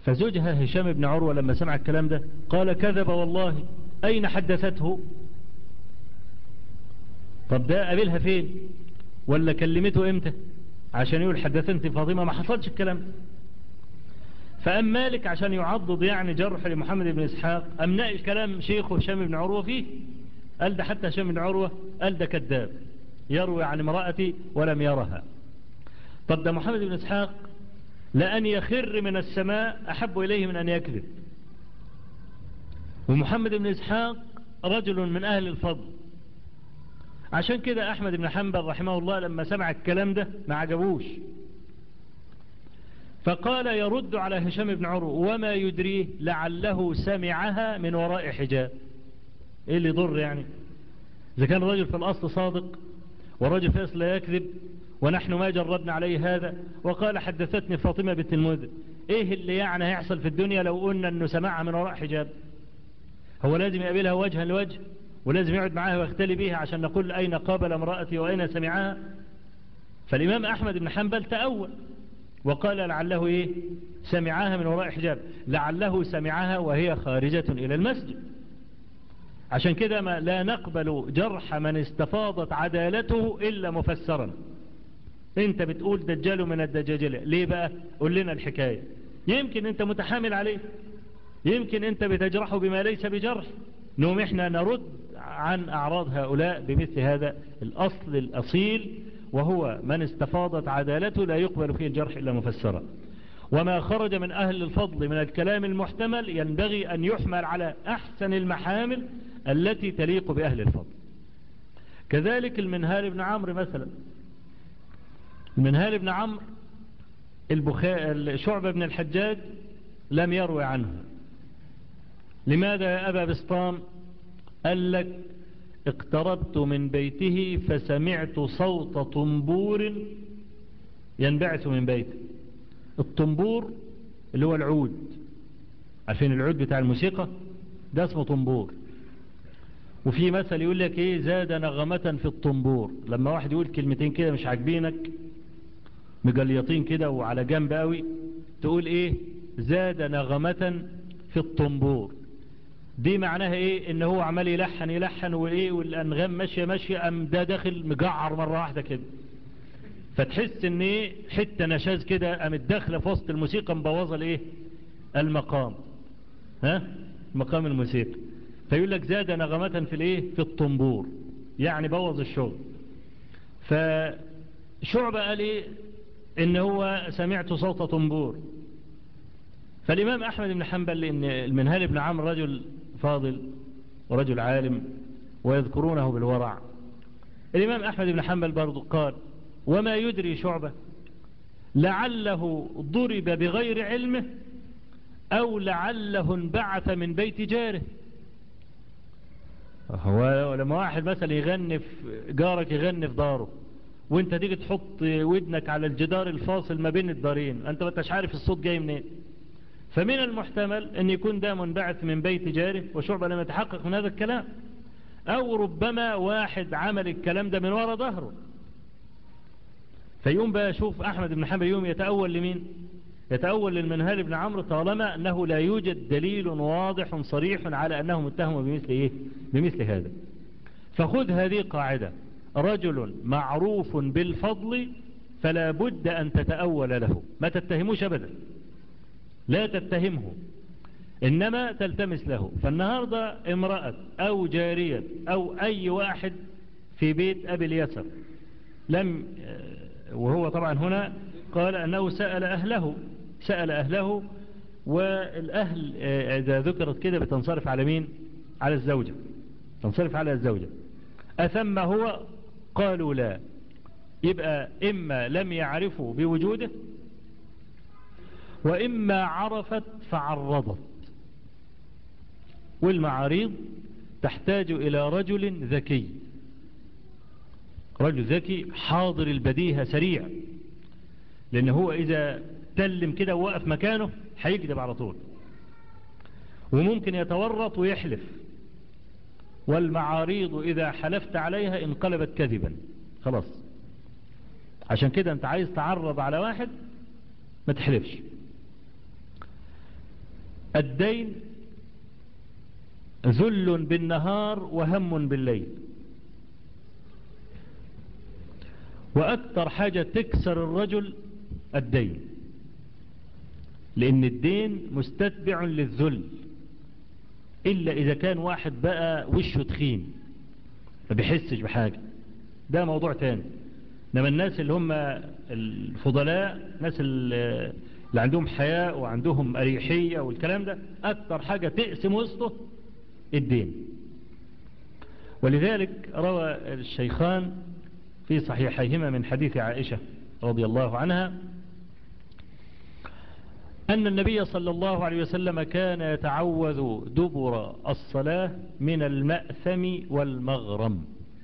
فزوجها هشام بن عروة لما سمع الكلام ده قال كذب والله أين حدثته طب ده قابلها فين ولا كلمته امتى عشان يقول حدثنتي فاطمة ما حصلش الكلام ده فأم مالك عشان يعضد يعني جرح لمحمد بن إسحاق أم ناقش كلام شيخه هشام بن عروة فيه قال ده حتى هشام بن عروة قال ده كذاب يروي عن امرأتي ولم يرها طب ده محمد بن إسحاق لأن يخر من السماء أحب إليه من أن يكذب ومحمد بن إسحاق رجل من أهل الفضل عشان كده أحمد بن حنبل رحمه الله لما سمع الكلام ده ما عجبوش فقال يرد على هشام بن عروة وما يدريه لعله سمعها من وراء حجاب ايه اللي يضر يعني اذا كان الرجل في الاصل صادق والرجل في الاصل لا يكذب ونحن ما جربنا عليه هذا وقال حدثتني فاطمة بنت المنذر ايه اللي يعني هيحصل في الدنيا لو قلنا انه سمعها من وراء حجاب هو لازم يقابلها وجها لوجه ولازم يقعد معاها ويختلي بيها عشان نقول اين قابل امرأتي واين سمعها فالامام احمد بن حنبل تأول وقال لعله ايه سمعها من وراء حجاب لعله سمعها وهي خارجة الى المسجد عشان كده ما لا نقبل جرح من استفاضت عدالته إلا مفسرا انت بتقول دجال من الدجاجلة ليه بقى قول لنا الحكاية يمكن انت متحامل عليه يمكن انت بتجرحه بما ليس بجرح نوم احنا نرد عن اعراض هؤلاء بمثل هذا الاصل الاصيل وهو من استفاضت عدالته لا يقبل فيه الجرح الا مفسرا وما خرج من أهل الفضل من الكلام المحتمل ينبغي أن يحمل على أحسن المحامل التي تليق بأهل الفضل كذلك المنهال بن عمرو مثلا المنهال بن عمرو البخاء شعبة بن الحجاج لم يروي عنه لماذا يا أبا بسطام قال لك اقتربت من بيته فسمعت صوت طنبور ينبعث من بيته الطنبور اللي هو العود عارفين العود بتاع الموسيقى ده اسمه طنبور وفي مثل يقول لك ايه زاد نغمة في الطنبور لما واحد يقول كلمتين كده مش عاجبينك مجليطين كده وعلى جنب قوي تقول ايه زاد نغمة في الطنبور دي معناها ايه ان هو عمال يلحن يلحن وايه والانغام ماشية ماشية ام ده داخل مجعر مرة واحدة كده فتحس ان ايه حتة نشاز كده قامت داخله في وسط الموسيقى مبوظه الايه المقام ها مقام الموسيقى فيقول لك زاد نغمة في الايه في الطنبور يعني بوظ الشغل فشعبة قال ايه ان هو سمعت صوت طنبور فالامام احمد بن حنبل ان المنهال بن عمرو رجل فاضل ورجل عالم ويذكرونه بالورع الامام احمد بن حنبل برضو قال وما يدري شعبة لعله ضرب بغير علمه أو لعله انبعث من بيت جاره هو لما واحد مثلا يغني في جارك يغني في داره وانت تيجي تحط ودنك على الجدار الفاصل ما بين الدارين انت ما انتش عارف الصوت جاي منين فمن المحتمل ان يكون ده منبعث من بيت جاره وشعبة لم يتحقق من هذا الكلام او ربما واحد عمل الكلام ده من وراء ظهره فيقوم بقى شوف أحمد بن حنبل يوم يتأول لمين يتأول للمنهال بن عمرو طالما أنه لا يوجد دليل واضح صريح على أنه متهم بمثل إيه بمثل هذا فخذ هذه قاعدة رجل معروف بالفضل فلا بد أن تتأول له ما تتهموش أبدا لا تتهمه إنما تلتمس له فالنهاردة امرأة أو جارية أو أي واحد في بيت أبي اليسر لم وهو طبعا هنا قال أنه سأل أهله سأل أهله والأهل إذا ذكرت كده بتنصرف على مين على الزوجة تنصرف على الزوجة أثم هو قالوا لا يبقى إما لم يعرفوا بوجوده وإما عرفت فعرضت والمعاريض تحتاج إلى رجل ذكي رجل ذكي حاضر البديهة سريع لأن هو إذا تلم كده ووقف مكانه هيكذب على طول وممكن يتورط ويحلف والمعاريض إذا حلفت عليها انقلبت كذبا خلاص عشان كده انت عايز تعرض على واحد ما تحلفش الدين ذل بالنهار وهم بالليل وأكثر حاجة تكسر الرجل الدين لأن الدين مستتبع للذل إلا إذا كان واحد بقى وشه تخين ما بيحسش بحاجة ده موضوع تاني إنما الناس اللي هم الفضلاء الناس اللي عندهم حياء وعندهم أريحية والكلام ده أكثر حاجة تقسم وسطه الدين ولذلك روى الشيخان في صحيحيهما من حديث عائشة رضي الله عنها أن النبي صلى الله عليه وسلم كان يتعوذ دبر الصلاة من المأثم والمغرم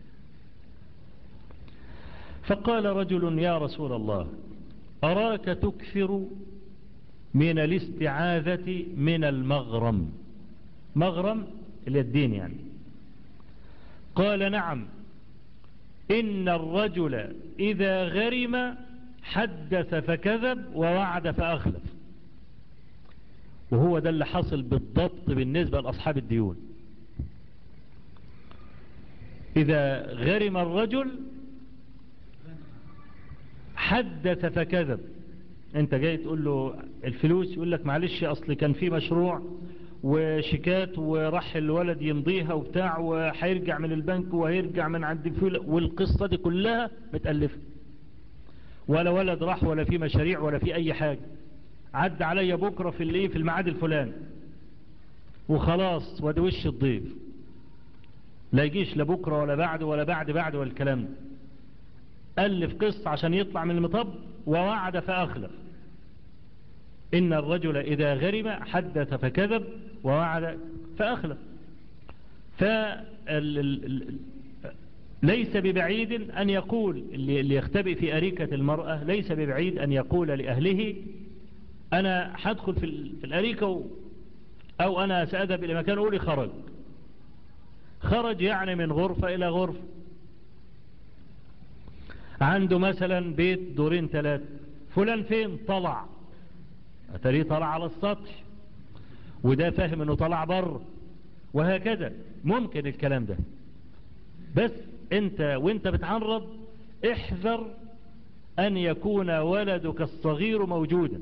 فقال رجل يا رسول الله أراك تكثر من الاستعاذة من المغرم مغرم اليدين يعني قال نعم إن الرجل إذا غرم حدث فكذب ووعد فأخلف وهو ده اللي حصل بالضبط بالنسبة لأصحاب الديون إذا غرم الرجل حدث فكذب انت جاي تقول له الفلوس يقول لك معلش اصل كان في مشروع وشيكات وراح الولد يمضيها وبتاع وهيرجع من البنك وهيرجع من عند الفيل والقصة دي كلها متألفة ولا ولد راح ولا في مشاريع ولا في اي حاجة عد عليا بكرة في الايه في الميعاد الفلاني وخلاص وده وش الضيف لا يجيش لا بكرة ولا بعد ولا بعد بعد ولا الكلام ده ألف قصة عشان يطلع من المطب ووعد فأخلف إن الرجل إذا غرم حدث فكذب ووعد فأخلف ليس ببعيد أن يقول اللي يختبئ في أريكة المرأة ليس ببعيد أن يقول لأهله أنا حدخل في الأريكة أو أنا سأذهب إلى مكان أولي خرج خرج يعني من غرفة إلى غرفة عنده مثلا بيت دورين ثلاثة فلان فين طلع أتريه طلع على السطح وده فاهم انه طلع بره وهكذا ممكن الكلام ده بس انت وانت بتعرض احذر ان يكون ولدك الصغير موجودا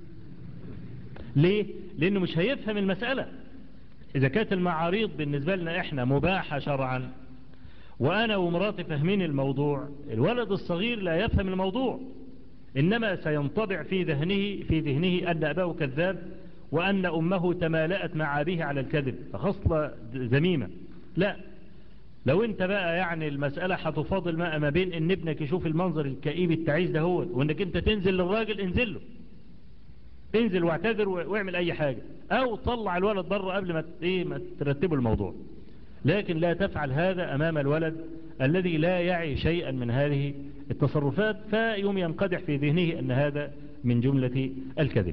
ليه لانه مش هيفهم المسألة اذا كانت المعاريض بالنسبة لنا احنا مباحة شرعا وانا ومراتي فاهمين الموضوع الولد الصغير لا يفهم الموضوع انما سينطبع في ذهنه في ذهنه ان اباه كذاب وان امه تمالأت مع ابيه على الكذب فخصلة ذميمة لا لو انت بقى يعني المسألة هتفاضل ما ما بين ان ابنك يشوف المنظر الكئيب التعيس ده هو وانك انت تنزل للراجل انزل له انزل واعتذر واعمل اي حاجة او طلع الولد بره قبل ما ايه ما ترتبوا الموضوع لكن لا تفعل هذا أمام الولد الذي لا يعي شيئا من هذه التصرفات فيوم ينقدح في ذهنه أن هذا من جملة الكذب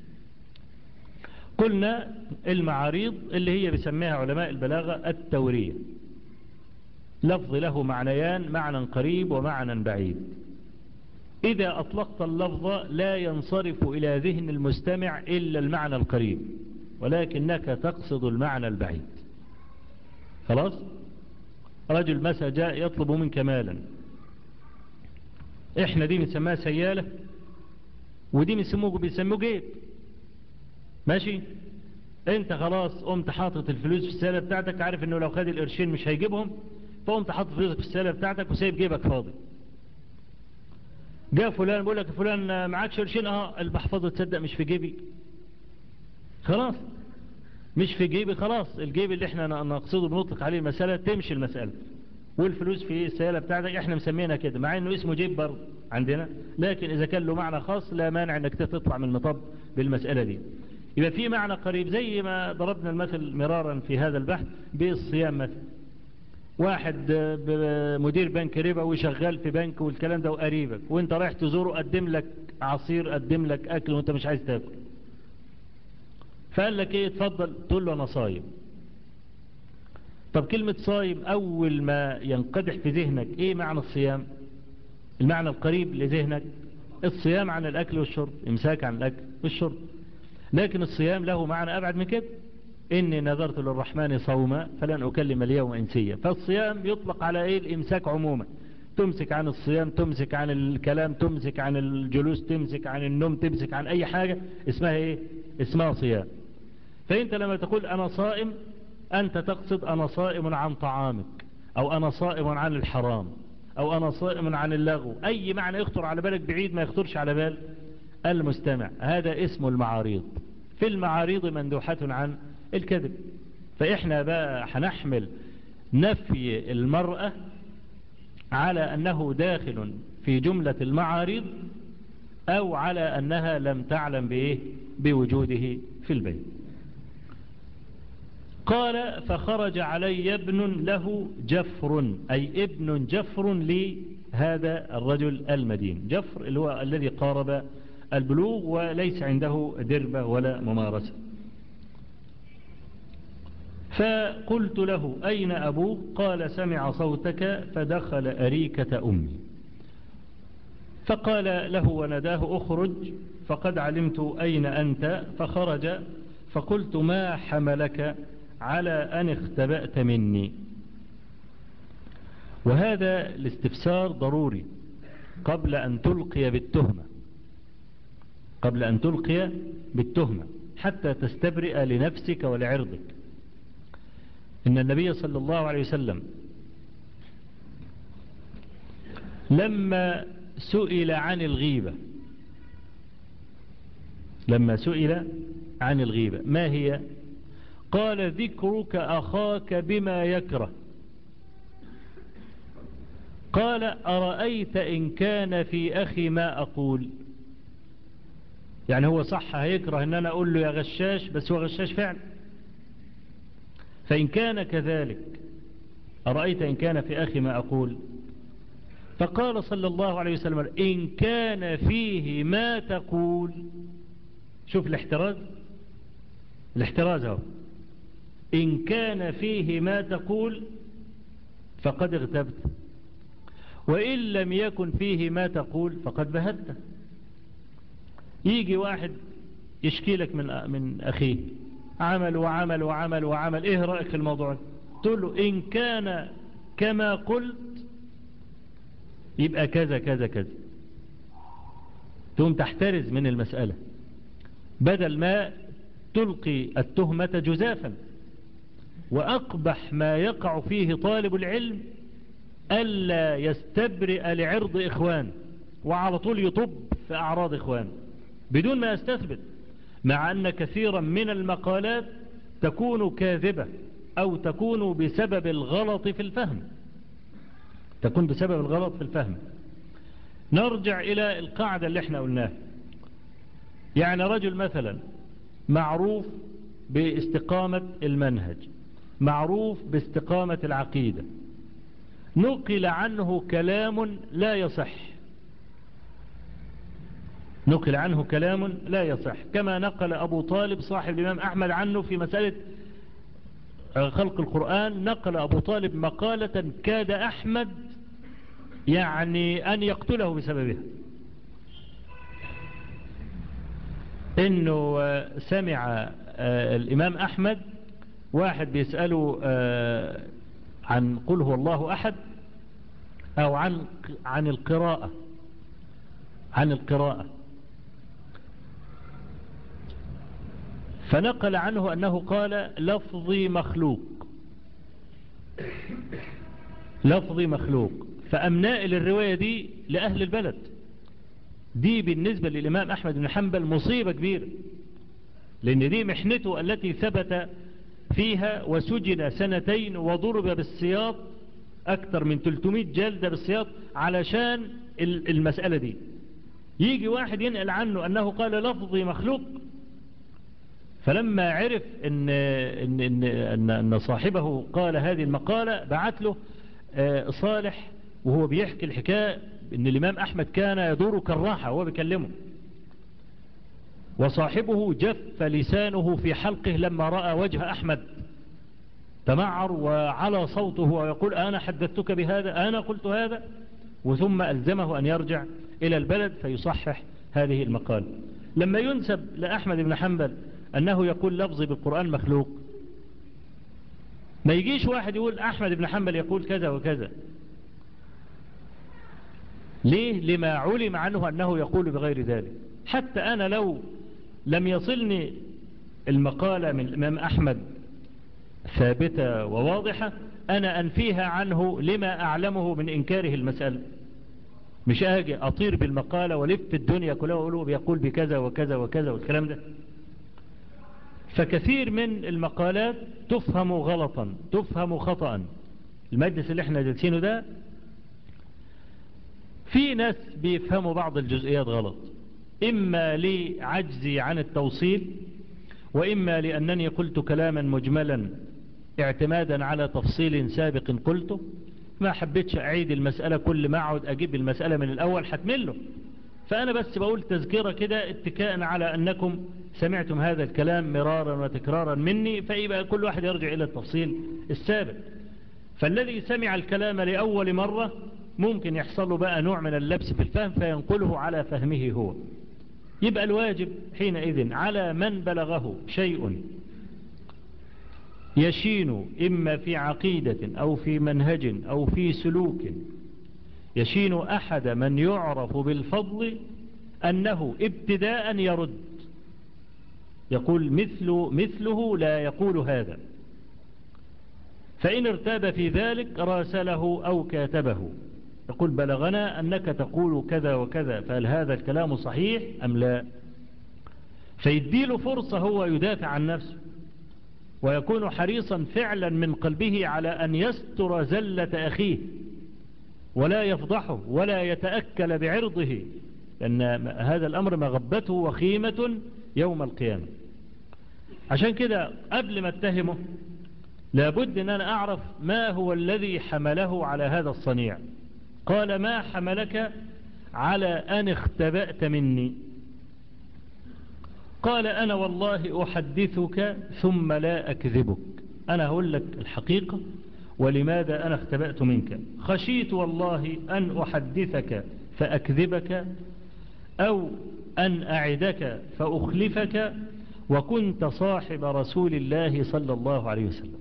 قلنا المعاريض اللي هي بسميها علماء البلاغة التورية لفظ له معنيان معنى قريب ومعنى بعيد إذا أطلقت اللفظ لا ينصرف إلى ذهن المستمع إلا المعنى القريب ولكنك تقصد المعنى البعيد خلاص رجل مسا جاء يطلب منك مالا احنا دي بنسميها سيالة ودي بنسموه بيسموه جيب ماشي انت خلاص قمت حاطط الفلوس في السيالة بتاعتك عارف انه لو خد القرشين مش هيجيبهم فقمت حاطط فلوسك في السيالة بتاعتك وسايب جيبك فاضي جاء فلان بيقول لك فلان معاك قرشين اه المحفظة تصدق مش في جيبي خلاص مش في جيبي خلاص الجيب اللي احنا نقصده بنطلق عليه المسألة تمشي المسألة والفلوس في السيالة بتاعتك احنا مسمينها كده مع انه اسمه جيب برضه عندنا لكن اذا كان له معنى خاص لا مانع انك تطلع من المطب بالمسألة دي يبقى في معنى قريب زي ما ضربنا المثل مرارا في هذا البحث بالصيام مثلا واحد مدير بنك ربا وشغال في بنك والكلام ده وقريبك وانت رايح تزوره قدم لك عصير قدم لك اكل وانت مش عايز تاكل فقال لك ايه اتفضل تقول له انا صايم طب كلمة صايم اول ما ينقدح في ذهنك ايه معنى الصيام المعنى القريب لذهنك الصيام عن الاكل والشرب امساك عن الاكل والشرب لكن الصيام له معنى أبعد من كده إني نذرت للرحمن صوما فلن أكلم اليوم إنسيا فالصيام يطلق على إيه الإمساك عموما تمسك عن الصيام تمسك عن الكلام تمسك عن الجلوس تمسك عن النوم تمسك عن أي حاجة اسمها إيه اسمها صيام فأنت لما تقول أنا صائم أنت تقصد أنا صائم عن طعامك أو أنا صائم عن الحرام أو أنا صائم عن اللغو أي معنى يخطر على بالك بعيد ما يخطرش على بال المستمع هذا اسم المعاريض في المعاريض مندوحة عن الكذب فإحنا بقى هنحمل نفي المرأة على أنه داخل في جملة المعاريض أو على أنها لم تعلم بإيه بوجوده في البيت قال فخرج علي ابن له جفر أي ابن جفر لهذا الرجل المدين جفر اللي هو الذي قارب البلوغ وليس عنده دربة ولا ممارسة فقلت له أين أبوك قال سمع صوتك فدخل أريكة أمي فقال له ونداه أخرج فقد علمت أين أنت فخرج فقلت ما حملك على أن اختبأت مني وهذا الاستفسار ضروري قبل أن تلقي بالتهمة قبل أن تلقي بالتهمة حتى تستبرئ لنفسك ولعرضك إن النبي صلى الله عليه وسلم لما سئل عن الغيبة لما سئل عن الغيبة ما هي قال ذكرك أخاك بما يكره قال أرأيت إن كان في أخي ما أقول يعني هو صح هيكره ان انا اقول له يا غشاش بس هو غشاش فعلا فان كان كذلك أرأيت إن كان في أخي ما أقول فقال صلى الله عليه وسلم إن كان فيه ما تقول شوف الاحتراز الاحتراز هو إن كان فيه ما تقول فقد اغتبت وإن لم يكن فيه ما تقول فقد بهدت يجي واحد يشكي لك من من أخيه عمل وعمل وعمل وعمل إيه رأيك في الموضوع تقول له إن كان كما قلت يبقى كذا كذا كذا تقوم تحترز من المسألة بدل ما تلقي التهمة جزافا وأقبح ما يقع فيه طالب العلم ألا يستبرئ لعرض إخوان وعلى طول يطب في أعراض إخوان بدون ما يستثبت مع أن كثيرا من المقالات تكون كاذبة أو تكون بسبب الغلط في الفهم تكون بسبب الغلط في الفهم نرجع إلى القاعدة اللي احنا قلناها يعني رجل مثلا معروف باستقامة المنهج معروف باستقامة العقيدة نقل عنه كلام لا يصح نقل عنه كلام لا يصح كما نقل أبو طالب صاحب الإمام أحمد عنه في مسألة خلق القرآن نقل أبو طالب مقالة كاد أحمد يعني أن يقتله بسببها إنه سمع الإمام أحمد واحد بيسأله عن قل هو الله أحد أو عن عن القراءة عن القراءة فنقل عنه أنه قال لفظي مخلوق لفظي مخلوق فأمناء الرواية دي لأهل البلد دي بالنسبة للإمام أحمد بن حنبل مصيبة كبيرة لأن دي محنته التي ثبت فيها وسجن سنتين وضرب بالسياط أكثر من 300 جلدة بالسياط علشان المسألة دي يجي واحد ينقل عنه أنه قال لفظي مخلوق فلما عرف إن, إن, إن, إن, إن صاحبه قال هذه المقالة بعت له صالح وهو بيحكي الحكاية إن الإمام أحمد كان يدور كالراحة وهو بيكلمه وصاحبه جف لسانه في حلقه لما رأى وجه أحمد تمعر وعلى صوته ويقول أنا حدثتك بهذا أنا قلت هذا وثم ألزمه أن يرجع إلى البلد فيصحح هذه المقالة لما ينسب لأحمد بن حنبل أنه يقول لفظي بالقرآن مخلوق ما يجيش واحد يقول أحمد بن حنبل يقول كذا وكذا ليه لما علم عنه أنه يقول بغير ذلك حتى أنا لو لم يصلني المقالة من الإمام أحمد ثابتة وواضحة أنا أنفيها عنه لما أعلمه من إنكاره المسألة مش أجي أطير بالمقالة ولف الدنيا كلها وأقوله بيقول بكذا وكذا وكذا والكلام ده فكثير من المقالات تفهم غلطا تفهم خطأ المجلس اللي احنا جالسينه ده في ناس بيفهموا بعض الجزئيات غلط إما لعجزي عن التوصيل وإما لأنني قلت كلاما مجملا اعتمادا على تفصيل سابق قلته ما حبيتش أعيد المسألة كل ما أقعد أجيب المسألة من الأول حتمله فأنا بس بقول تذكرة كده اتكاء على أنكم سمعتم هذا الكلام مرارا وتكرارا مني فيبقى كل واحد يرجع إلى التفصيل السابق فالذي سمع الكلام لأول مرة ممكن يحصل له بقى نوع من اللبس في الفهم فينقله على فهمه هو يبقى الواجب حينئذ على من بلغه شيء يشين إما في عقيدة أو في منهج أو في سلوك يشين أحد من يعرف بالفضل أنه ابتداء يرد يقول مثل مثله لا يقول هذا فإن ارتاب في ذلك راسله أو كاتبه يقول بلغنا أنك تقول كذا وكذا فهل هذا الكلام صحيح أم لا فيديله فرصة هو يدافع عن نفسه ويكون حريصا فعلا من قلبه على أن يستر زلة أخيه ولا يفضحه ولا يتأكل بعرضه لأن هذا الأمر مغبته وخيمة يوم القيامة عشان كده قبل ما اتهمه لابد أن أنا أعرف ما هو الذي حمله على هذا الصنيع قال ما حملك على أن اختبأت مني قال أنا والله أحدثك ثم لا أكذبك أنا هقول لك الحقيقة ولماذا أنا اختبأت منك خشيت والله أن أحدثك فأكذبك أو أن أعدك فأخلفك وكنت صاحب رسول الله صلى الله عليه وسلم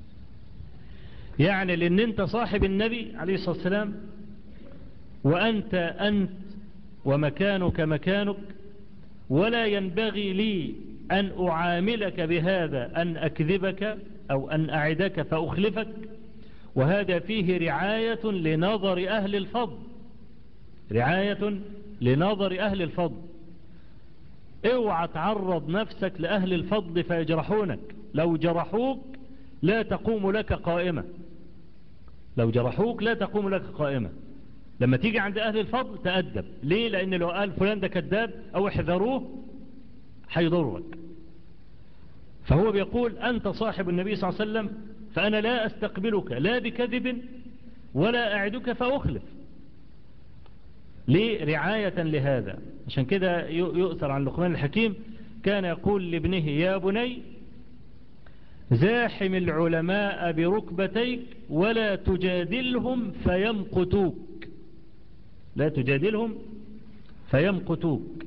يعني لأن أنت صاحب النبي عليه الصلاة والسلام وأنت أنت ومكانك مكانك ولا ينبغي لي أن أعاملك بهذا أن أكذبك أو أن أعدك فأخلفك وهذا فيه رعاية لنظر أهل الفضل رعاية لنظر أهل الفضل اوعى تعرض نفسك لأهل الفضل فيجرحونك لو جرحوك لا تقوم لك قائمة لو جرحوك لا تقوم لك قائمة لما تيجي عند أهل الفضل تأدب ليه لأن لو قال فلان ده كذاب أو احذروه حيضرك فهو بيقول أنت صاحب النبي صلى الله عليه وسلم فأنا لا أستقبلك لا بكذب ولا أعدك فأخلف ليه رعاية لهذا عشان كده يؤثر عن لقمان الحكيم كان يقول لابنه يا بني زاحم العلماء بركبتيك ولا تجادلهم فيمقتوك لا تجادلهم فيمقتوك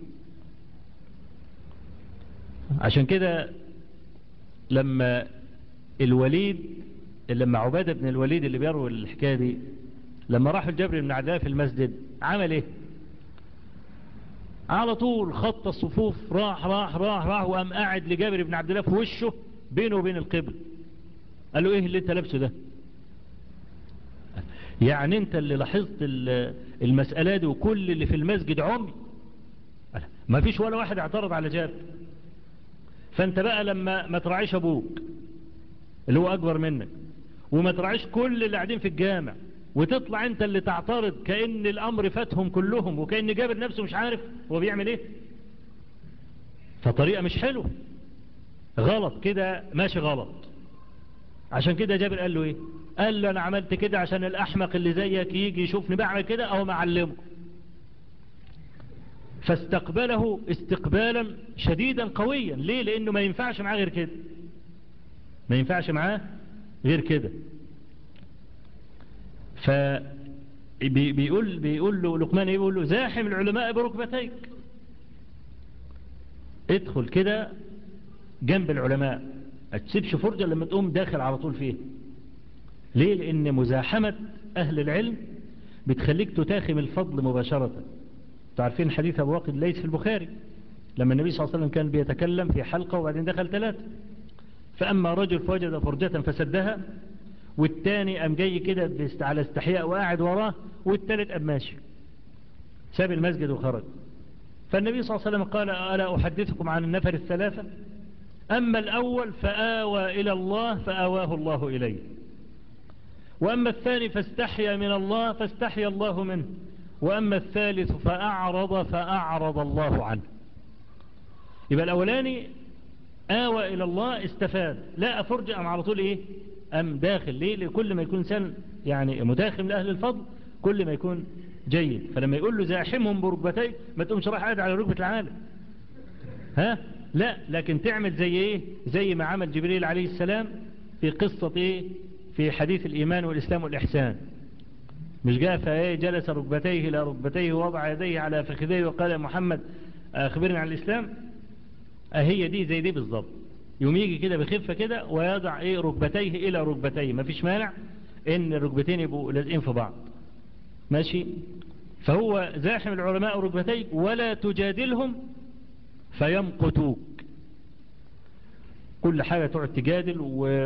عشان كده لما الوليد لما عبادة بن الوليد اللي بيروي الحكاية دي لما راح الجبر بن عداه في المسجد عمل ايه على طول خط الصفوف راح راح راح راح وقام قاعد لجابر بن عبد الله في وشه بينه وبين القبل قال له ايه اللي انت لابسه ده يعني انت اللي لاحظت المسألة دي وكل اللي في المسجد عمي ما فيش ولا واحد اعترض على جابر فانت بقى لما ما تراعيش ابوك اللي هو اكبر منك وما تراعيش كل اللي قاعدين في الجامع وتطلع انت اللي تعترض كأن الامر فاتهم كلهم وكأن جابر نفسه مش عارف هو بيعمل ايه فطريقة مش حلوة غلط كده ماشي غلط عشان كده جابر قال له ايه قال له انا عملت كده عشان الاحمق اللي زيك يجي يشوفني بعمل كده او معلمه فاستقبله استقبالا شديدا قويا ليه لانه ما ينفعش معاه غير كده ما ينفعش معاه غير كده ف بيقول بيقول له لقمان يقول له زاحم العلماء بركبتيك ادخل كده جنب العلماء ما تسيبش فرجة لما تقوم داخل على طول فيه ليه لان مزاحمة اهل العلم بتخليك تتاخم الفضل مباشرة تعرفين حديث ابو واقد ليس في البخاري لما النبي صلى الله عليه وسلم كان بيتكلم في حلقة وبعدين دخل ثلاثة فأما رجل فوجد فرجة فسدها والتاني قام جاي كده على استحياء وقاعد وراه والتالت قام ماشي ساب المسجد وخرج فالنبي صلى الله عليه وسلم قال ألا أحدثكم عن النفر الثلاثة أما الأول فآوى إلى الله فآواه الله إليه وأما الثاني فاستحيا من الله فاستحيا الله منه وأما الثالث فأعرض فأعرض الله عنه يبقى الأولاني آوى إلى الله استفاد لا أفرج أم على طول إيه أم داخل ليه لكل ما يكون سن يعني متاخم لأهل الفضل كل ما يكون جيد فلما يقول له زاحمهم بركبتيك ما تقومش راح قاعد على ركبة العالم ها لا لكن تعمل زي ايه زي ما عمل جبريل عليه السلام في قصة ايه في حديث الإيمان والإسلام والإحسان مش جاء فايه جلس ركبتيه إلى ركبتيه ووضع يديه على فخذيه وقال يا محمد أخبرني عن الإسلام هي دي زي دي بالظبط يوم يجي كده بخفة كده ويضع ايه ركبتيه الى ركبتيه ما فيش مانع ان الركبتين يبقوا لازقين في بعض ماشي فهو زاحم العلماء ركبتيك ولا تجادلهم فيمقتوك كل حاجة تقعد تجادل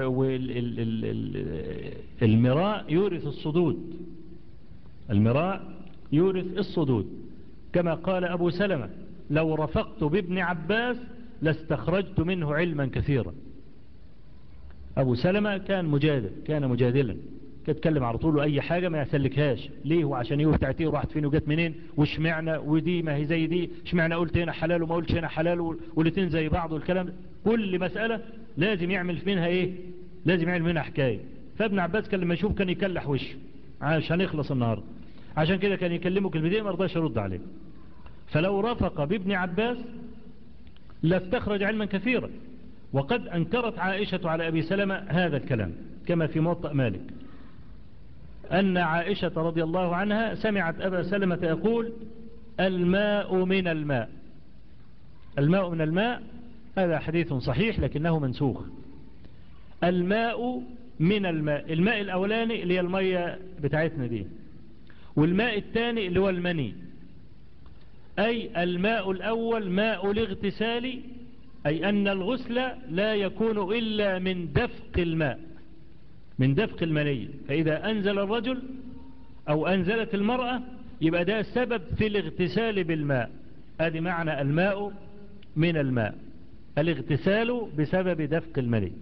والمراء يورث الصدود المراء يورث الصدود كما قال أبو سلمة لو رفقت بابن عباس لاستخرجت منه علما كثيرا أبو سلمة كان مجادل كان مجادلا كتكلم على طول أي حاجة ما يسلكهاش ليه وعشان ايه بتاعتيه وراحت فين وجت منين وش معنى ودي ما هي زي دي ايش معنى قلت هنا حلال وما قلتش هنا حلال والاتنين زي بعض والكلام ده كل مسألة لازم يعمل منها ايه لازم يعمل منها حكاية فابن عباس كان لما يشوف كان يكلح وشه عشان يخلص النهاردة عشان كده كان يكلمه كلمتين ما رضاش يرد عليه فلو رفق بابن عباس لاستخرج علما كثيرا وقد أنكرت عائشة على أبي سلمة هذا الكلام كما في موطأ مالك أن عائشة رضي الله عنها سمعت أبا سلمة يقول الماء من الماء الماء من الماء هذا حديث صحيح لكنه منسوخ الماء من الماء الماء الأولاني اللي هي المية بتاعتنا دي والماء الثاني اللي هو المني أي الماء الأول ماء الاغتسال أي أن الغسل لا يكون إلا من دفق الماء من دفق المني فإذا أنزل الرجل أو أنزلت المرأة يبقى ده سبب في الاغتسال بالماء هذه معنى الماء من الماء الاغتسال بسبب دفق المني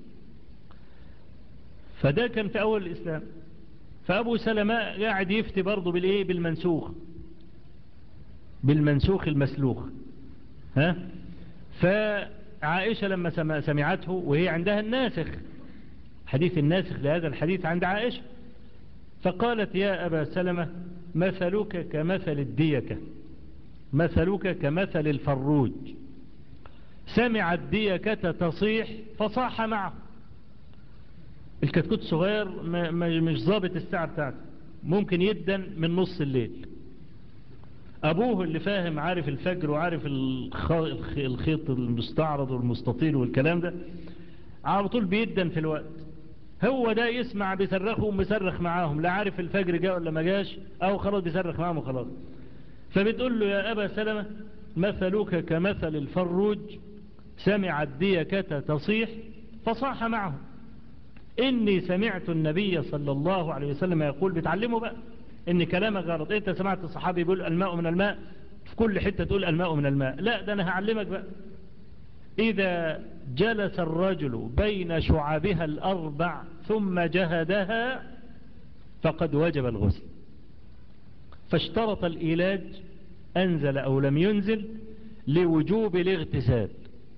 فده كان في أول الإسلام فأبو سلمة قاعد يفتي برضه بالإيه بالمنسوخ بالمنسوخ المسلوخ ها فعائشة لما سمعته وهي عندها الناسخ حديث الناسخ لهذا الحديث عند عائشة فقالت يا أبا سلمة مثلك كمثل الديكة مثلك كمثل الفروج سمع الديكة تصيح فصاح معه الكتكوت صغير مش ظابط الساعة بتاعته ممكن يدن من نص الليل أبوه اللي فاهم عارف الفجر وعارف الخيط المستعرض والمستطيل والكلام ده على طول بيدن في الوقت هو ده يسمع بيصرخه ومصرخ معاهم لا عارف الفجر جاء ولا ما جاش أو خلاص بيصرخ معاهم وخلاص فبتقول له يا أبا سلمة مثلك كمثل الفروج سمع الديكة تصيح فصاح معه إني سمعت النبي صلى الله عليه وسلم يقول بتعلمه بقى إن كلامك غلط أنت سمعت الصحابي يقول الماء من الماء في كل حتة تقول الماء من الماء لا ده أنا هعلمك بقى إذا جلس الرجل بين شعابها الأربع ثم جهدها فقد وجب الغسل فاشترط الإيلاج أنزل أو لم ينزل لوجوب الاغتسال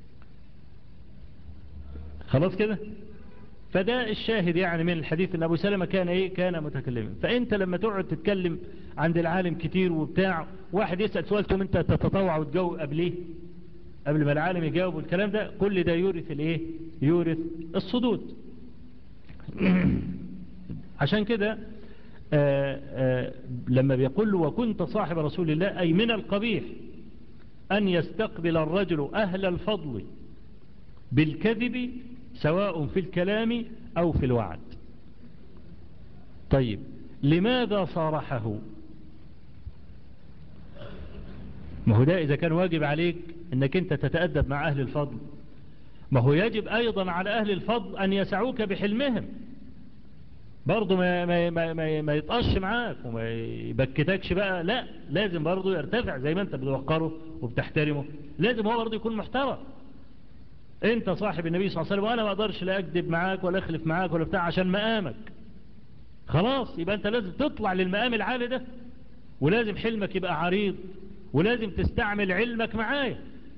خلاص كده فده الشاهد يعني من الحديث ان ابو سلمة كان ايه كان متكلما فانت لما تقعد تتكلم عند العالم كتير وبتاع واحد يسأل سؤال ثم انت تتطوع وتجاوب قبليه قبل ما العالم يجاوب الكلام ده كل ده يورث الايه يورث الصدود عشان كده آآ آآ لما بيقول له وكنت صاحب رسول الله أي من القبيح أن يستقبل الرجل أهل الفضل بالكذب سواء في الكلام أو في الوعد طيب لماذا صارحه ما هو ده إذا كان واجب عليك أنك أنت تتأدب مع أهل الفضل ما هو يجب أيضا على أهل الفضل أن يسعوك بحلمهم برضه ما, ما, ما, ما, ما يطقش معاك وما يبكتكش بقى لا لازم برضه يرتفع زي ما انت بتوقره وبتحترمه لازم هو برضه يكون محترم انت صاحب النبي صلى الله عليه وسلم وانا ما اقدرش لا اكذب معاك ولا اخلف معاك ولا بتاع عشان مقامك خلاص يبقى انت لازم تطلع للمقام العالي ده ولازم حلمك يبقى عريض ولازم تستعمل علمك معايا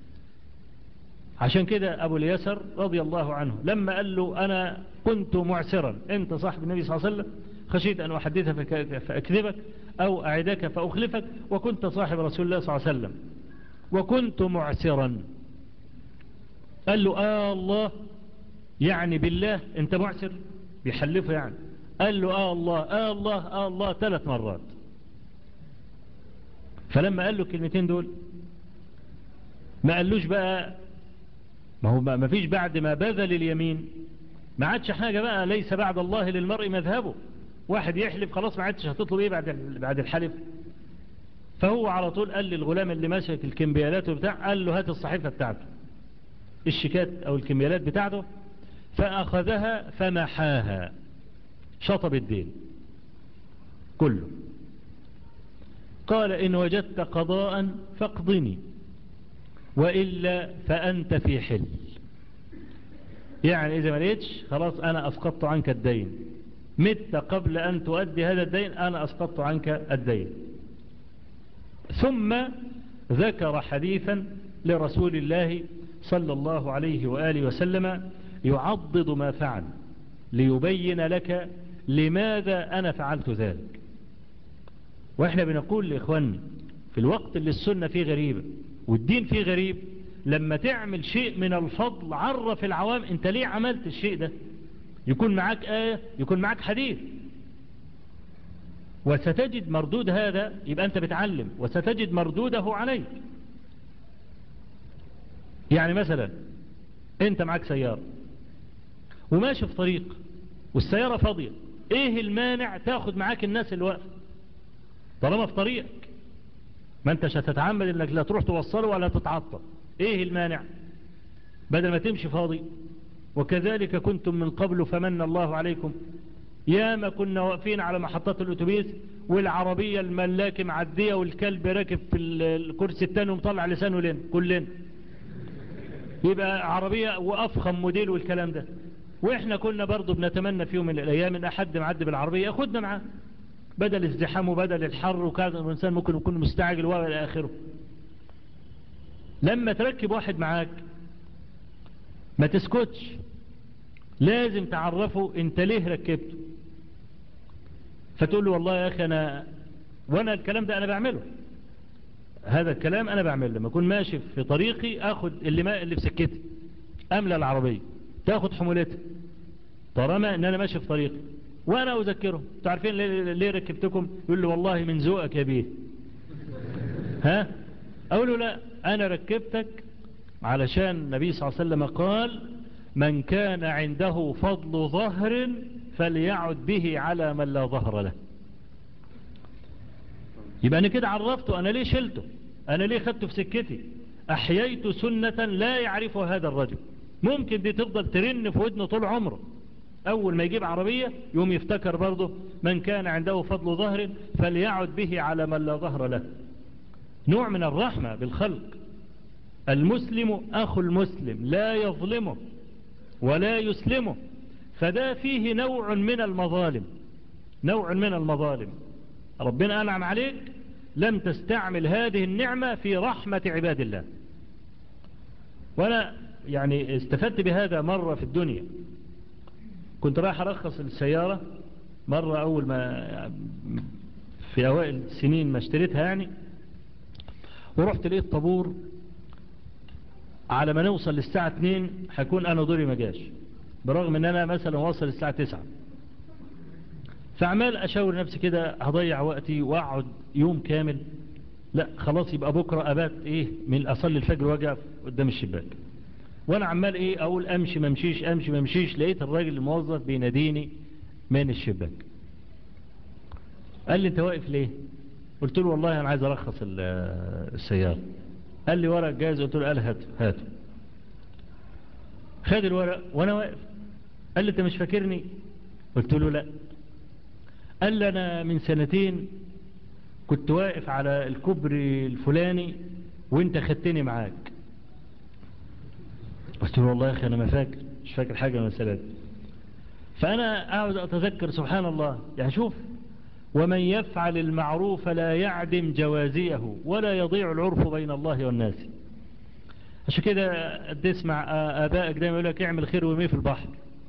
عشان كده أبو اليسر رضي الله عنه لما قال له أنا كنت معسرا أنت صاحب النبي صلى الله عليه وسلم خشيت أن أحدثك فأكذبك أو أعدك فأخلفك وكنت صاحب رسول الله صلى الله عليه وسلم وكنت معسرا قال له آه الله يعني بالله أنت معسر بيحلفه يعني قال له آه الله آه الله آه الله ثلاث مرات فلما قال له الكلمتين دول ما قالوش بقى ما هو ما فيش بعد ما بذل اليمين ما عادش حاجة بقى ليس بعد الله للمرء مذهبه واحد يحلف خلاص ما عادش هتطلب ايه بعد بعد الحلف فهو على طول قال للغلام اللي ماسك الكمبيالات وبتاع قال له هات الصحيفة بتاعته الشيكات او الكمبيالات بتاعته فأخذها فمحاها شطب الدين كله قال إن وجدت قضاء فاقضني وإلا فأنت في حل يعني إذا ما لقيتش خلاص أنا أسقطت عنك الدين مت قبل أن تؤدي هذا الدين أنا أسقطت عنك الدين ثم ذكر حديثا لرسول الله صلى الله عليه وآله وسلم يعضد ما فعل ليبين لك لماذا أنا فعلت ذلك وإحنا بنقول لإخواني في الوقت اللي السنة فيه غريبة والدين فيه غريب لما تعمل شيء من الفضل عرف العوام انت ليه عملت الشيء ده يكون معاك آية يكون معاك حديث وستجد مردود هذا يبقى انت بتعلم وستجد مردوده عليك يعني مثلا انت معاك سيارة وماشي في طريق والسيارة فاضية ايه المانع تاخد معاك الناس اللي واقفه طالما في طريقك ما انتش هتتعمد انك لا تروح توصله ولا تتعطل ايه المانع بدل ما تمشي فاضي وكذلك كنتم من قبل فمن الله عليكم يا ما كنا واقفين على محطات الاتوبيس والعربية الملاكة معدية والكلب راكب في الكرسي التاني ومطلع لسانه لين كلنا يبقى عربية وافخم موديل والكلام ده واحنا كنا برضو بنتمنى في يوم من الايام ان احد معدي بالعربية ياخدنا معاه بدل ازدحام وبدل الحر وكان الإنسان ممكن يكون مستعجل وإلى آخره لما تركب واحد معاك ما تسكتش لازم تعرفه انت ليه ركبته فتقول له والله يا أخي أنا وأنا الكلام ده أنا بعمله هذا الكلام أنا بعمله لما أكون ماشي في طريقي أخد اللي, ما اللي في سكتي أملى العربية تاخد حمولتها طالما أن أنا ماشي في طريقي وانا اذكرهم تعرفين ليه, ليه ركبتكم يقول لي والله من ذوقك يا بيه ها اقول له لا انا ركبتك علشان النبي صلى الله عليه وسلم قال من كان عنده فضل ظهر فليعد به على من لا ظهر له يبقى انا كده عرفته انا ليه شلته انا ليه خدته في سكتي احييت سنة لا يعرفها هذا الرجل ممكن دي تفضل ترن في ودنه طول عمره أول ما يجيب عربية يوم يفتكر برضه من كان عنده فضل ظهر فليعد به على من لا ظهر له نوع من الرحمة بالخلق المسلم أخو المسلم لا يظلمه ولا يسلمه فده فيه نوع من المظالم نوع من المظالم ربنا أنعم عليك لم تستعمل هذه النعمة في رحمة عباد الله وأنا يعني استفدت بهذا مرة في الدنيا كنت رايح أرخص السيارة مرة أول ما في أوائل السنين ما اشتريتها يعني ورحت لقيت طابور على ما نوصل للساعة 2 هكون أنا دوري ما جاش برغم ان انا مثلا واصل الساعة 9 فعمال اشاور نفسي كده هضيع وقتي واقعد يوم كامل لا خلاص يبقى بكرة أبات إيه من أصلي الفجر واجي قدام الشباك وأنا عمال إيه أقول أمشي ما امشيش أمشي ما امشيش لقيت الراجل الموظف بيناديني من الشباك قال لي أنت واقف ليه قلت له والله أنا عايز أرخص السيارة قال لي ورق جاهز قلت له قال هاته هاته خد الورق وأنا واقف قال لي أنت مش فاكرني قلت له لا قال لي أنا من سنتين كنت واقف على الكوبري الفلاني وانت خدتني معاك قلت له والله يا اخي انا ما فاكر مش فاكر حاجة من السلام فانا اقعد اتذكر سبحان الله يعني شوف ومن يفعل المعروف لا يعدم جوازيه ولا يضيع العرف بين الله والناس عشان كده تسمع ابائك دايما يقول لك اعمل خير ومي في البحر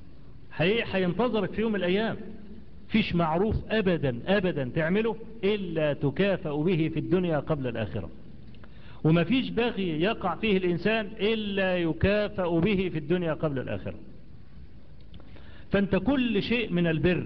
هينتظرك في يوم من الايام فيش معروف أبدا أبدا تعمله إلا تكافأ به في الدنيا قبل الآخرة وما فيش باغي يقع فيه الإنسان إلا يكافأ به في الدنيا قبل الآخرة فأنت كل شيء من البر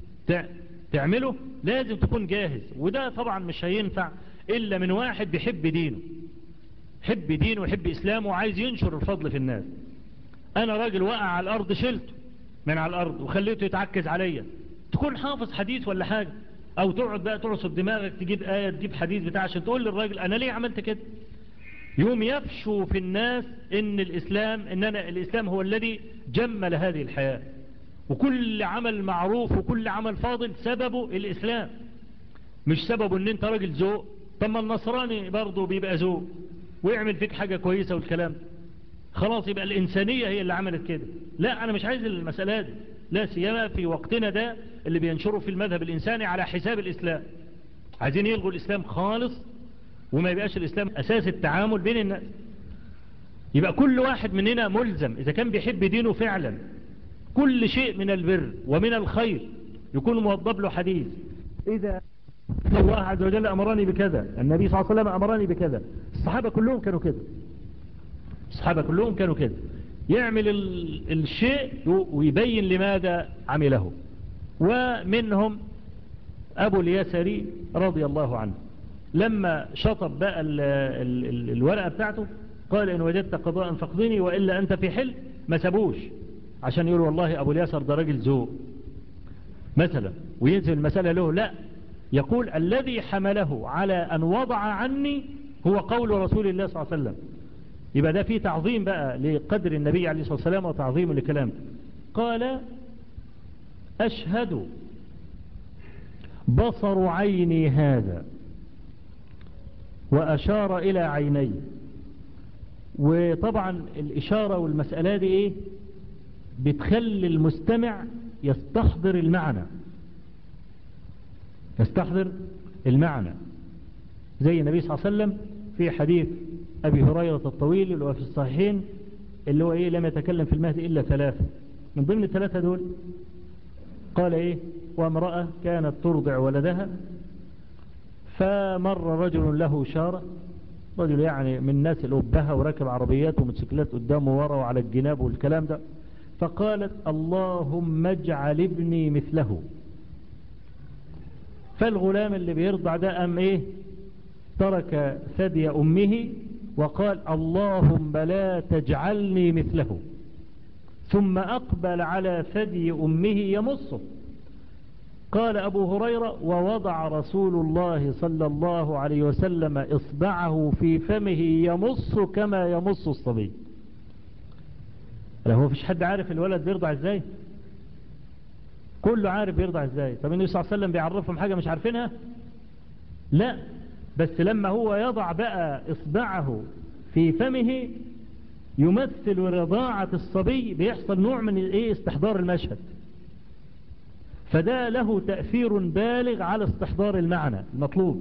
تعمله لازم تكون جاهز وده طبعا مش هينفع إلا من واحد بيحب دينه حب دينه ويحب إسلامه وعايز ينشر الفضل في الناس أنا راجل وقع على الأرض شلته من على الأرض وخليته يتعكز عليا تكون حافظ حديث ولا حاجة او تقعد بقى تعصب دماغك تجيب آية تجيب حديث بتاع عشان تقول للراجل انا ليه عملت كده يوم يفشو في الناس ان الاسلام ان أنا الاسلام هو الذي جمل هذه الحياة وكل عمل معروف وكل عمل فاضل سببه الاسلام مش سببه ان انت راجل ذوق طب ما النصراني برضه بيبقى ذوق ويعمل فيك حاجة كويسة والكلام خلاص يبقى الانسانية هي اللي عملت كده لا انا مش عايز المسألة دي لا سيما في وقتنا ده اللي بينشروا في المذهب الإنساني على حساب الإسلام عايزين يلغوا الإسلام خالص وما يبقاش الإسلام أساس التعامل بين الناس يبقى كل واحد مننا ملزم إذا كان بيحب دينه فعلا كل شيء من البر ومن الخير يكون موضب له حديث إذا الله عز وجل أمرني بكذا النبي صلى الله عليه وسلم أمرني بكذا الصحابة كلهم كانوا كده الصحابة كلهم كانوا كده يعمل الشيء ويبين لماذا عمله ومنهم أبو اليسري رضي الله عنه لما شطب بقى ال ال ال الورقة بتاعته قال إن وجدت قضاء فاقضني وإلا أنت في حل ما سابوش عشان يقول والله أبو اليسر ده راجل ذوق مثلا وينزل المسألة له لا يقول الذي حمله على أن وضع عني هو قول رسول الله صلى الله عليه وسلم يبقى ده فيه تعظيم بقى لقدر النبي عليه الصلاة والسلام وتعظيم لكلامه قال أشهد بصر عيني هذا وأشار إلى عيني وطبعا الإشارة والمسألة دي إيه بتخلي المستمع يستحضر المعنى يستحضر المعنى زي النبي صلى الله عليه وسلم في حديث أبي هريرة الطويل اللي هو في الصحيحين اللي هو إيه لم يتكلم في المهد إلا ثلاثة من ضمن الثلاثة دول قال إيه وامرأة كانت ترضع ولدها فمر رجل له شارة رجل يعني من الناس الأبهة وركب عربيات وموتوسيكلات قدامه ورا وعلى الجناب والكلام ده فقالت اللهم اجعل ابني مثله فالغلام اللي بيرضع ده أم إيه ترك ثدي أمه وقال اللهم لا تجعلني مثله ثم أقبل على ثدي أمه يمصه قال أبو هريرة ووضع رسول الله صلى الله عليه وسلم إصبعه في فمه يمص كما يمص الصبي لا هو فيش حد عارف الولد بيرضع ازاي كله عارف بيرضع ازاي طب النبي صلى الله عليه وسلم بيعرفهم حاجة مش عارفينها لا بس لما هو يضع بقى إصبعه في فمه يمثل رضاعة الصبي بيحصل نوع من ايه استحضار المشهد فده له تأثير بالغ على استحضار المعنى المطلوب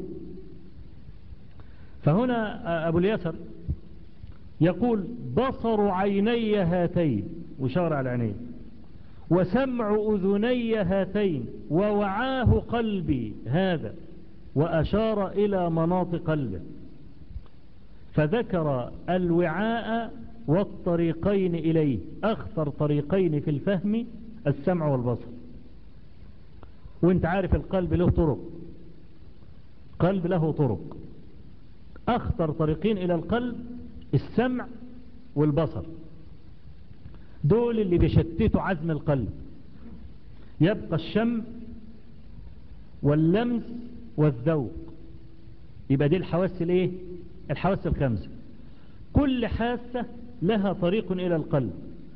فهنا أبو اليسر يقول بصر عيني هاتين وشار على عينيه وسمع أذني هاتين ووعاه قلبي هذا وأشار إلى مناط قلبه فذكر الوعاء والطريقين إليه أخطر طريقين في الفهم السمع والبصر وانت عارف القلب له طرق قلب له طرق أخطر طريقين إلى القلب السمع والبصر دول اللي بيشتتوا عزم القلب يبقى الشم واللمس والذوق يبقى دي الحواس الايه الحواس الخمسة كل حاسة لها طريق الى القلب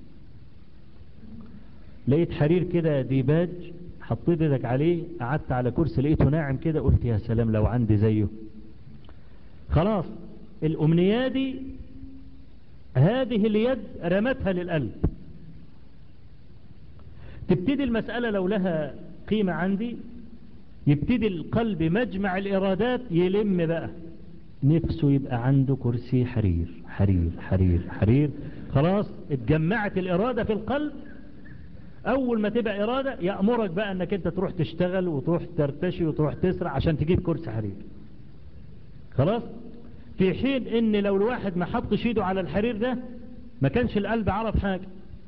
لقيت حرير كده ديباج حطيت ايدك عليه قعدت على كرسي لقيته ناعم كده قلت يا سلام لو عندي زيه خلاص الامنية دي هذه اليد رمتها للقلب تبتدي المسألة لو لها قيمة عندي يبتدي القلب مجمع الإرادات يلم بقى نفسه يبقى عنده كرسي حرير حرير حرير حرير خلاص اتجمعت الإرادة في القلب أول ما تبقى إرادة يأمرك بقى أنك أنت تروح تشتغل وتروح ترتشي وتروح تسرع عشان تجيب كرسي حرير خلاص في حين ان لو الواحد ما حطش ايده على الحرير ده ما كانش القلب عرف حاجة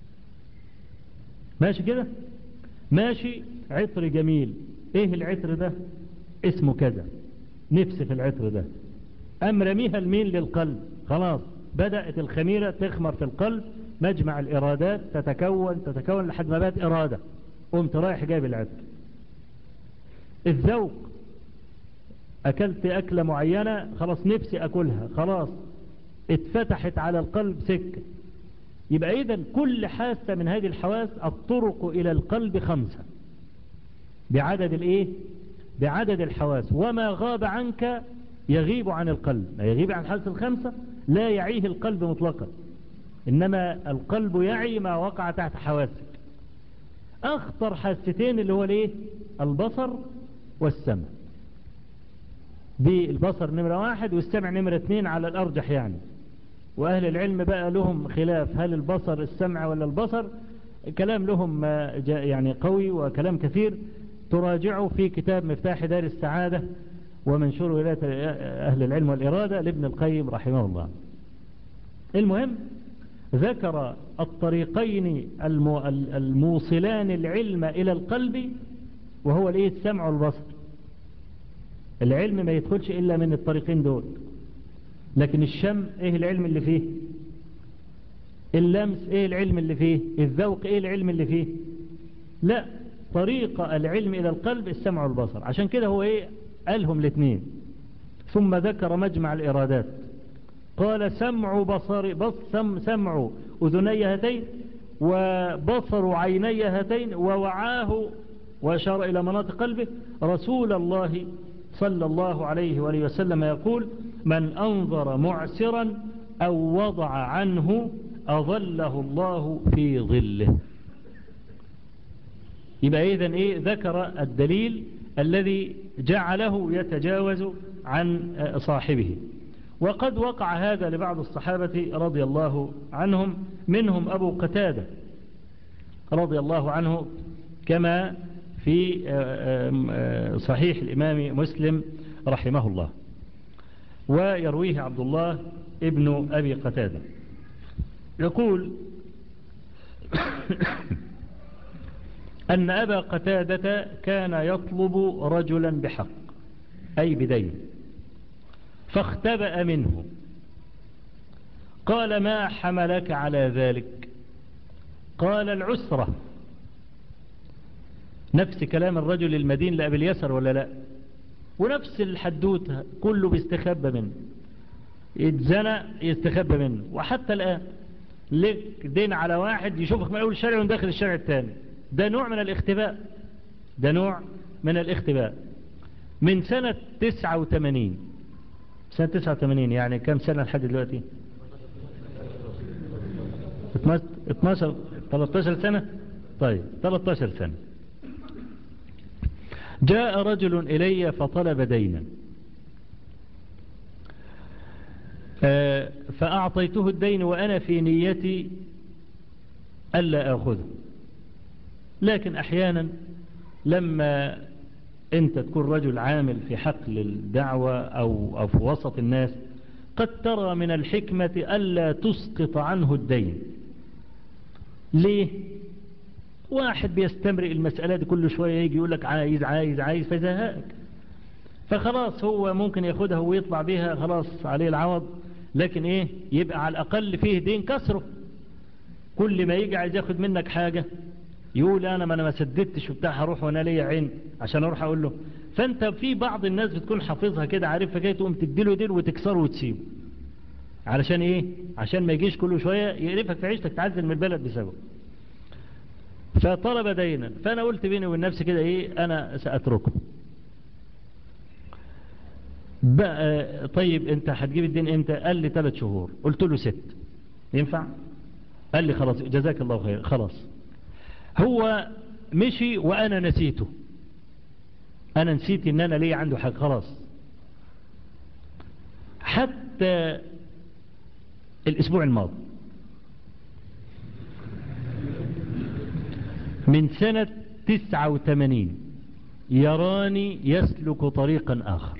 ماشي كده ماشي عطر جميل ايه العطر ده اسمه كذا نفسي في العطر ده ام رميها المين للقلب خلاص بدأت الخميرة تخمر في القلب مجمع الارادات تتكون تتكون لحد ما بقت ارادة قمت رايح جايب العطر الذوق أكلت أكلة معينة خلاص نفسي أكلها خلاص اتفتحت على القلب سكة يبقى إذا كل حاسة من هذه الحواس الطرق إلى القلب خمسة بعدد الإيه بعدد الحواس وما غاب عنك يغيب عن القلب لا يغيب عن الحواس الخمسة لا يعيه القلب مطلقا إنما القلب يعي ما وقع تحت حواسك أخطر حاستين اللي هو الإيه البصر والسمع بالبصر نمرة واحد والسمع نمرة اثنين على الأرجح يعني وأهل العلم بقى لهم خلاف هل البصر السمع ولا البصر كلام لهم يعني قوي وكلام كثير تراجعه في كتاب مفتاح دار السعادة ومنشور ولاية أهل العلم والإرادة لابن القيم رحمه الله المهم ذكر الطريقين الموصلان العلم إلى القلب وهو الايه السمع والبصر العلم ما يدخلش إلا من الطريقين دول لكن الشم إيه العلم اللي فيه اللمس إيه العلم اللي فيه الذوق إيه العلم اللي فيه لا طريقة العلم إلى القلب السمع والبصر عشان كده هو إيه قالهم الاثنين ثم ذكر مجمع الإرادات قال سمع بصر بص سم سمع أذني هاتين وبصر عيني هاتين ووعاه وأشار إلى مناطق قلبه رسول الله صلى الله عليه وآله وسلم يقول من أنظر معسرا أو وضع عنه أظله الله في ظله يبقى إذن إيه ذكر الدليل الذي جعله يتجاوز عن صاحبه وقد وقع هذا لبعض الصحابة رضي الله عنهم منهم أبو قتادة رضي الله عنه كما في صحيح الإمام مسلم رحمه الله ويرويه عبد الله ابن أبي قتادة يقول أن أبا قتادة كان يطلب رجلا بحق أي بدين فاختبأ منه قال ما حملك على ذلك قال العسرة نفس كلام الرجل المدين لأبي اليسر ولا لا ونفس الحدوت كله بيستخبى منه يتزنى يستخبى منه وحتى الآن لك دين على واحد يشوفك من أول الشارع وداخل الشارع الثاني ده نوع من الاختباء ده نوع من الاختباء من سنة 89 سنة 89 يعني كم سنة لحد دلوقتي 12 13 سنة طيب 13 سنة جاء رجل إلي فطلب دينا فأعطيته الدين وأنا في نيتي ألا أخذه لكن أحيانا لما أنت تكون رجل عامل في حقل الدعوة أو, أو في وسط الناس قد ترى من الحكمة ألا تسقط عنه الدين ليه واحد بيستمرئ المسألة دي كل شوية يجي يقول لك عايز عايز عايز فيزهقك فخلاص هو ممكن ياخدها ويطلع بيها خلاص عليه العوض لكن ايه يبقى على الاقل فيه دين كسره كل ما يجي عايز ياخد منك حاجة يقول انا ما انا ما سددتش وبتاع هروح وانا ليا عين عشان اروح اقول له فانت في بعض الناس بتكون حافظها كده عارفها كده تقوم تديله دين وتكسره وتسيبه علشان ايه عشان ما يجيش كل شوية يقرفك في عيشتك تعزل من البلد بسببه فطلب دينا فانا قلت بيني وبين نفسي كده ايه انا ساتركه بقى طيب انت هتجيب الدين امتى قال لي ثلاث شهور قلت له ست ينفع قال لي خلاص جزاك الله خير خلاص هو مشي وانا نسيته انا نسيت ان انا ليه عنده حاجة خلاص حتى الاسبوع الماضي من سنة تسعة وثمانين يراني يسلك طريقا آخر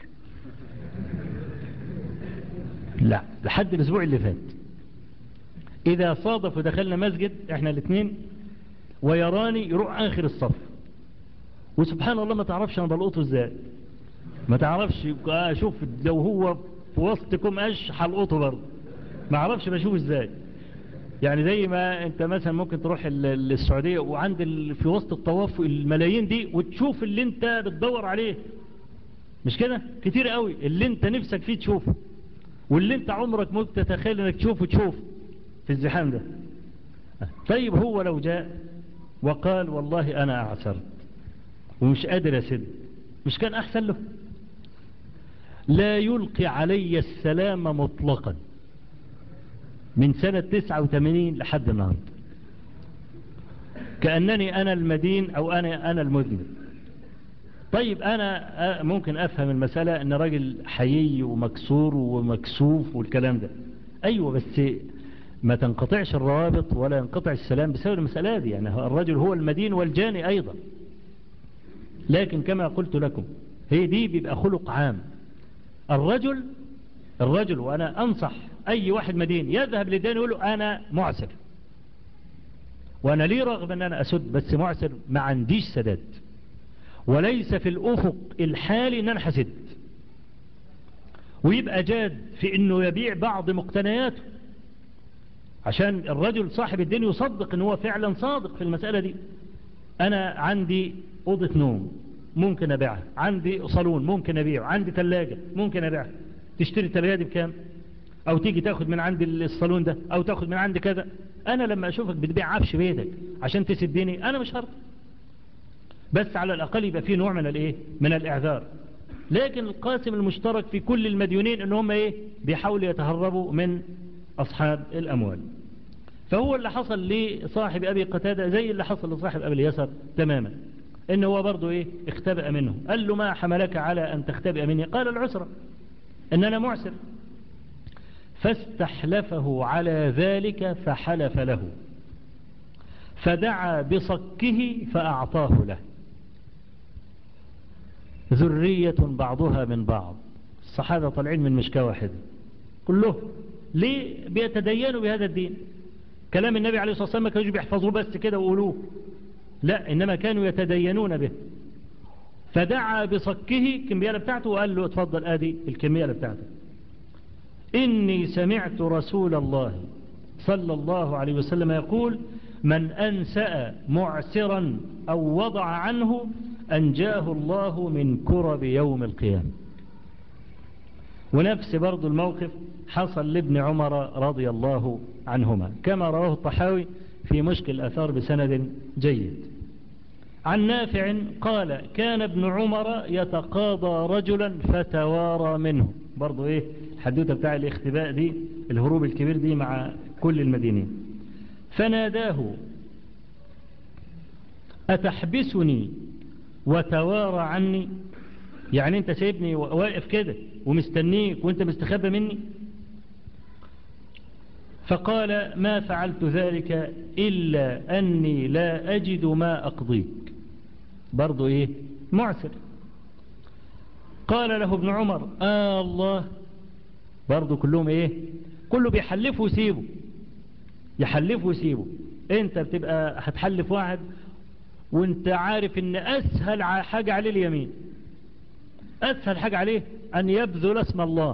لا لحد الأسبوع اللي فات إذا صادف ودخلنا مسجد إحنا الاثنين ويراني يروح آخر الصف وسبحان الله ما تعرفش أنا بلقطه إزاي ما تعرفش أشوف لو هو في وسطكم أش حلقطه برضه ما أعرفش بشوف إزاي يعني زي ما انت مثلا ممكن تروح السعودية وعند في وسط الطواف الملايين دي وتشوف اللي انت بتدور عليه مش كده كتير قوي اللي انت نفسك فيه تشوفه واللي انت عمرك ما تتخيل انك تشوفه تشوف في الزحام ده طيب هو لو جاء وقال والله انا اعسرت ومش قادر اسد مش كان احسن له لا يلقي علي السلام مطلقا من سنة 89 لحد النهاردة كأنني أنا المدين أو أنا, أنا المذنب طيب أنا ممكن أفهم المسألة أن راجل حيي ومكسور ومكسوف والكلام ده أيوة بس ما تنقطعش الروابط ولا ينقطع السلام بسبب المسألة دي يعني الرجل هو المدين والجاني أيضا لكن كما قلت لكم هي دي بيبقى خلق عام الرجل الرجل وأنا أنصح أي واحد مدين يذهب للدين يقول له أنا معسر وأنا لي رغم أن أنا أسد بس معسر ما عنديش سداد وليس في الأفق الحالي أن أنا حسد ويبقى جاد في أنه يبيع بعض مقتنياته عشان الرجل صاحب الدين يصدق أنه هو فعلا صادق في المسألة دي أنا عندي أوضة نوم ممكن أبيعها عندي صالون ممكن أبيعه عندي ثلاجة ممكن أبيعها تشتري الثلاجة دي بكام او تيجي تاخد من عند الصالون ده او تاخد من عند كذا انا لما اشوفك بتبيع عفش بيتك عشان تسدني انا مش هرضى بس على الاقل يبقى في نوع من الايه من الاعذار لكن القاسم المشترك في كل المديونين ان هم ايه بيحاولوا يتهربوا من اصحاب الاموال فهو اللي حصل لصاحب ابي قتادة زي اللي حصل لصاحب ابي اليسر تماما ان هو برضو ايه اختبأ منه قال له ما حملك على ان تختبئ مني قال العسرة ان انا معسر فاستحلفه على ذلك فحلف له فدعا بصكه فأعطاه له ذرية بعضها من بعض الصحابة طالعين من مشكاة واحدة كله ليه بيتدينوا بهذا الدين كلام النبي عليه الصلاة والسلام ما كانوا بيحفظوه بس كده وقولوه لا إنما كانوا يتدينون به فدعا بصكه الكمية بتاعته وقال له اتفضل ادي الكمية بتاعته إني سمعت رسول الله صلى الله عليه وسلم يقول من أنسأ معسرا أو وضع عنه أنجاه الله من كرب يوم القيامة ونفس برضو الموقف حصل لابن عمر رضي الله عنهما كما رواه الطحاوي في مشكل أثار بسند جيد عن نافع قال كان ابن عمر يتقاضى رجلا فتوارى منه برضو ايه الحدوته بتاع الاختباء دي الهروب الكبير دي مع كل المدينين فناداه أتحبسني وتوارى عني يعني انت سايبني واقف كده ومستنيك وانت مستخبى مني فقال ما فعلت ذلك إلا أني لا أجد ما أقضيك برضو إيه معسر قال له ابن عمر آه الله برضو كلهم إيه كله بيحلفوا ويسيبوا يحلفوا ويسيبوا انت بتبقى هتحلف واحد وانت عارف ان اسهل حاجة عليه اليمين أسهل حاجة عليه أن يبذل اسم الله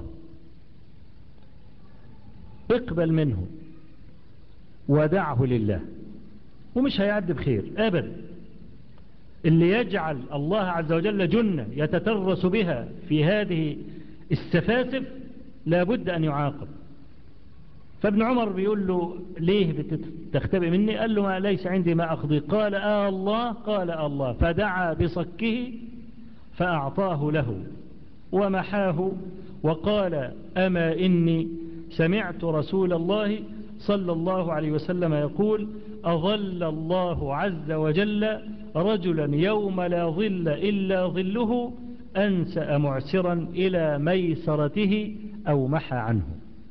اقبل منه ودعه لله ومش هيعد بخير أبدا اللي يجعل الله عز وجل جنة يتترس بها في هذه السفاسف لابد أن يعاقب فابن عمر بيقول له ليه بتختبئ مني قال له ما ليس عندي ما أقضي قال آه الله قال آه الله فدعا بصكه فأعطاه له ومحاه وقال أما إني سمعت رسول الله صلى الله عليه وسلم يقول أظل الله عز وجل رجلا يوم لا ظل إلا ظله أنسأ معسرا إلى ميسرته أو محى عنه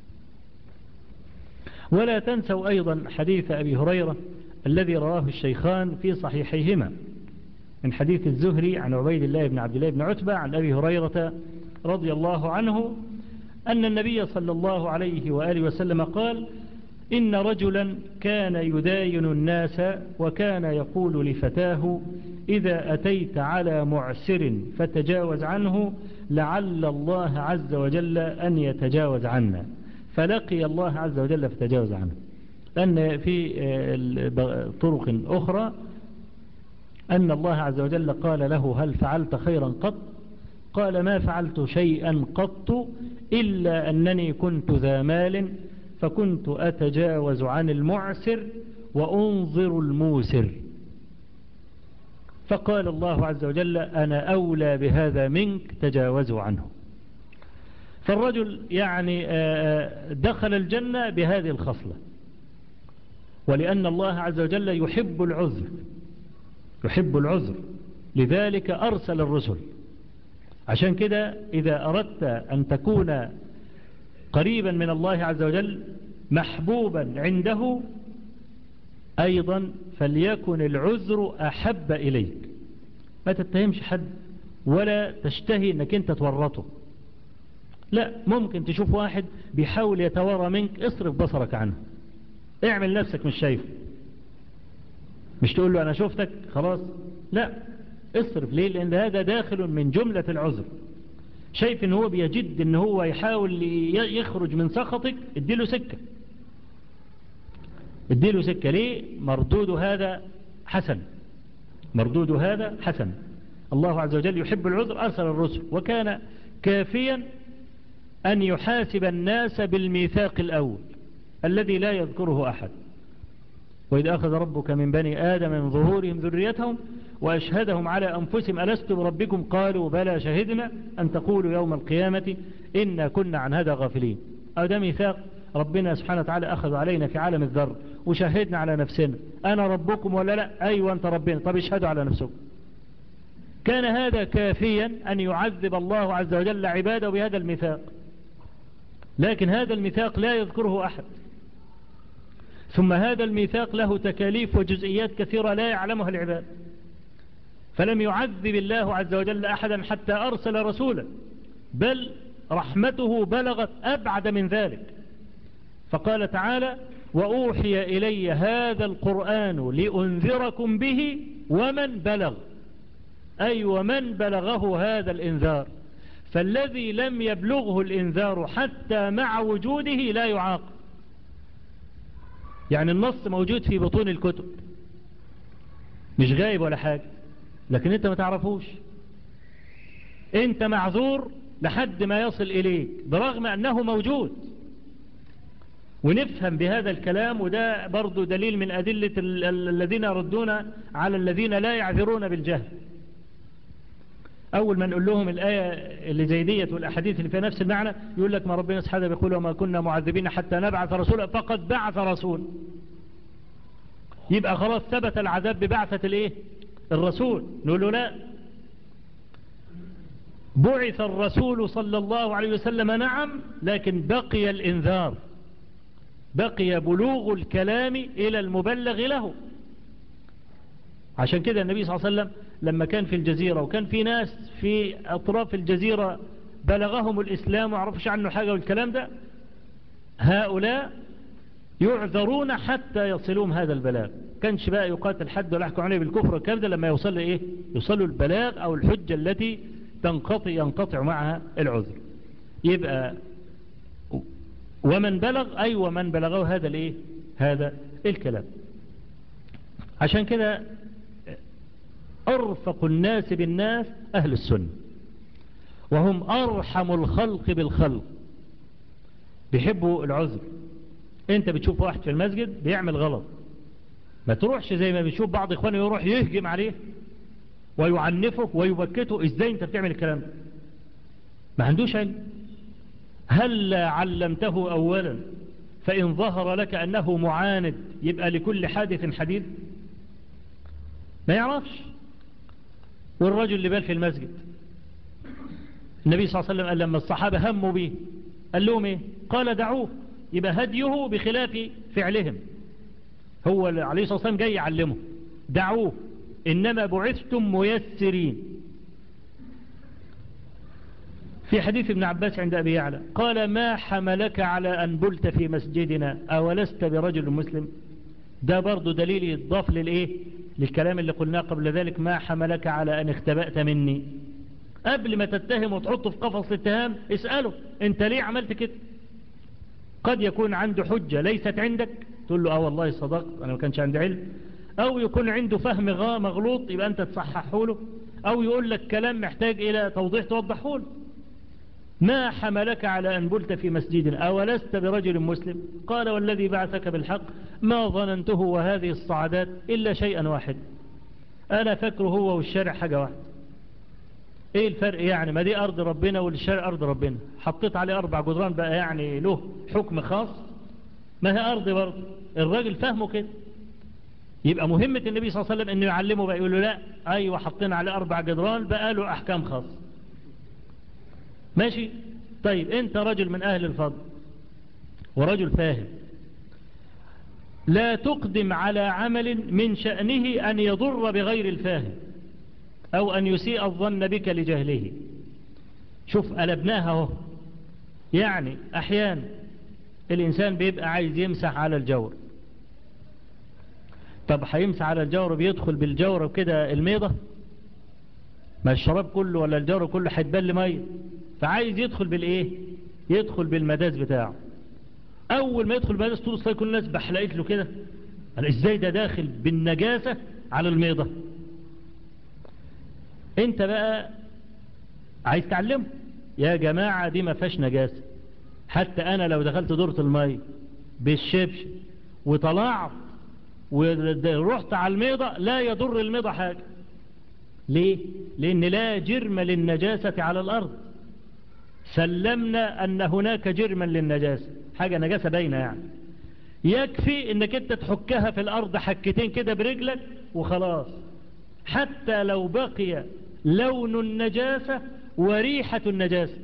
ولا تنسوا أيضا حديث أبي هريرة الذي رواه الشيخان في صحيحيهما من حديث الزهري عن عبيد الله بن عبد الله بن عتبة عن أبي هريرة رضي الله عنه أن النبي صلى الله عليه وآله وسلم قال إن رجلا كان يداين الناس وكان يقول لفتاه إذا أتيت على معسر فتجاوز عنه لعل الله عز وجل أن يتجاوز عنا فلقي الله عز وجل فتجاوز عنه لأن في طرق أخرى أن الله عز وجل قال له هل فعلت خيرا قط قال ما فعلت شيئا قط إلا أنني كنت ذا مال فكنت أتجاوز عن المعسر وأنظر الموسر فقال الله عز وجل أنا أولى بهذا منك تجاوزوا عنه فالرجل يعني دخل الجنة بهذه الخصلة ولأن الله عز وجل يحب العذر يحب العذر لذلك أرسل الرسل عشان كده إذا أردت أن تكون قريبا من الله عز وجل محبوبا عنده أيضا فليكن العذر أحب إليك ما تتهمش حد ولا تشتهي أنك أنت تورطه لا ممكن تشوف واحد بيحاول يتوارى منك اصرف بصرك عنه اعمل نفسك مش شايفه مش تقول له أنا شفتك خلاص لا اصرف ليه لأن هذا داخل من جملة العذر شايف ان هو بيجد ان هو يحاول يخرج من سخطك اديله سكة اديله سكة ليه مردود هذا حسن مردود هذا حسن الله عز وجل يحب العذر أرسل الرسل وكان كافيا أن يحاسب الناس بالميثاق الأول الذي لا يذكره أحد وإذ أخذ ربك من بني آدم من ظهورهم ذريتهم وأشهدهم على أنفسهم ألست بربكم قالوا بلى شهدنا أن تقولوا يوم القيامة إنا كنا عن هذا غافلين أو ده ميثاق ربنا سبحانه وتعالى أخذ علينا في عالم الذر وشهدنا على نفسنا أنا ربكم ولا لا أيوة أنت ربنا طب اشهدوا على نفسكم كان هذا كافيا أن يعذب الله عز وجل عباده بهذا الميثاق لكن هذا الميثاق لا يذكره أحد ثم هذا الميثاق له تكاليف وجزئيات كثيرة لا يعلمها العباد فلم يعذب الله عز وجل أحدا حتى أرسل رسولا بل رحمته بلغت أبعد من ذلك فقال تعالى وأوحي إلي هذا القرآن لأنذركم به ومن بلغ أي ومن بلغه هذا الإنذار فالذي لم يبلغه الإنذار حتى مع وجوده لا يعاقب يعني النص موجود في بطون الكتب مش غايب ولا حاجة لكن انت ما تعرفوش انت معذور لحد ما يصل اليك برغم انه موجود ونفهم بهذا الكلام وده برضو دليل من أدلة الذين يردون على الذين لا يعذرون بالجهل أول ما نقول لهم الآية اللي زي ديت والأحاديث اللي فيها نفس المعنى يقول لك ما ربنا سبحانه بيقول وما كنا معذبين حتى نبعث رسولا فقد بعث رسول يبقى خلاص ثبت العذاب ببعثة الايه الرسول نقول له لا بعث الرسول صلى الله عليه وسلم نعم لكن بقي الإنذار بقي بلوغ الكلام إلى المبلغ له عشان كده النبي صلى الله عليه وسلم لما كان في الجزيرة وكان في ناس في أطراف الجزيرة بلغهم الإسلام وعرفش عنه حاجة والكلام ده هؤلاء يعذرون حتى يصلون هذا البلاغ كانش بقى يقاتل حد ولا يحكم عليه بالكفر والكلام ده لما يوصل له ايه يوصل له البلاغ او الحجة التي تنقطع ينقطع معها العذر يبقى ومن بلغ أي ومن بلغه هذا الايه هذا الكلام عشان كده أرفق الناس بالناس أهل السنة وهم أرحم الخلق بالخلق بيحبوا العذر انت بتشوف واحد في المسجد بيعمل غلط ما تروحش زي ما بنشوف بعض اخوانه يروح يهجم عليه ويعنفه ويبكته ازاي انت بتعمل الكلام ده ما عندوش علم هل علمته اولا فان ظهر لك انه معاند يبقى لكل حادث حديث ما يعرفش والرجل اللي بال في المسجد النبي صلى الله عليه وسلم قال لما الصحابة هموا به قال لهم ايه قال دعوه يبقى هديه بخلاف فعلهم هو عليه الصلاة والسلام جاي يعلمه دعوه إنما بعثتم ميسرين في حديث ابن عباس عند أبي يعلى قال ما حملك على أن بلت في مسجدنا أولست برجل مسلم ده برضو دليل يضاف للإيه للكلام اللي قلناه قبل ذلك ما حملك على أن اختبأت مني قبل ما تتهم وتحطه في قفص الاتهام اسأله انت ليه عملت كده قد يكون عنده حجة ليست عندك تقول له اه والله صدقت انا ما كانش عندي علم او يكون عنده فهم غا مغلوط يبقى انت تصححه له او يقول لك كلام محتاج الى توضيح توضحه له ما حملك على أن بلت في مسجدنا أولست برجل مسلم قال والذي بعثك بالحق ما ظننته وهذه الصعدات إلا شيئا واحد أنا فكره هو والشارع حاجة واحدة ايه الفرق يعني ما دي ارض ربنا والشارع ارض ربنا حطيت عليه اربع جدران بقى يعني له حكم خاص ما هي ارض برضه الراجل فهمه كده يبقى مهمة النبي صلى الله عليه وسلم انه يعلمه بقى يقول له لا ايوه حطينا عليه اربع جدران بقى له احكام خاص ماشي طيب انت رجل من اهل الفضل ورجل فاهم لا تقدم على عمل من شأنه ان يضر بغير الفاهم أو أن يسيء الظن بك لجهله شوف قلبناها اهو يعني أحيانا الإنسان بيبقى عايز يمسح على الجور طب هيمسح على الجور بيدخل بالجور وكده الميضة ما الشراب كله ولا الجور كله هيتبل مية فعايز يدخل بالإيه يدخل بالمداز بتاعه أول ما يدخل بالمداز طول الصلاة كل الناس بحلقت له كده قال إزاي ده داخل بالنجاسة على الميضة انت بقى عايز تعلمه يا جماعة دي ما فيهاش نجاسة حتى انا لو دخلت دورة المية بالشبش وطلعت ورحت على الميضة لا يضر الميضة حاجة ليه لان لا جرم للنجاسة على الارض سلمنا ان هناك جرما للنجاسة حاجة نجاسة باينة يعني يكفي انك انت تحكها في الارض حكتين كده برجلك وخلاص حتى لو بقي لون النجاسة وريحة النجاسة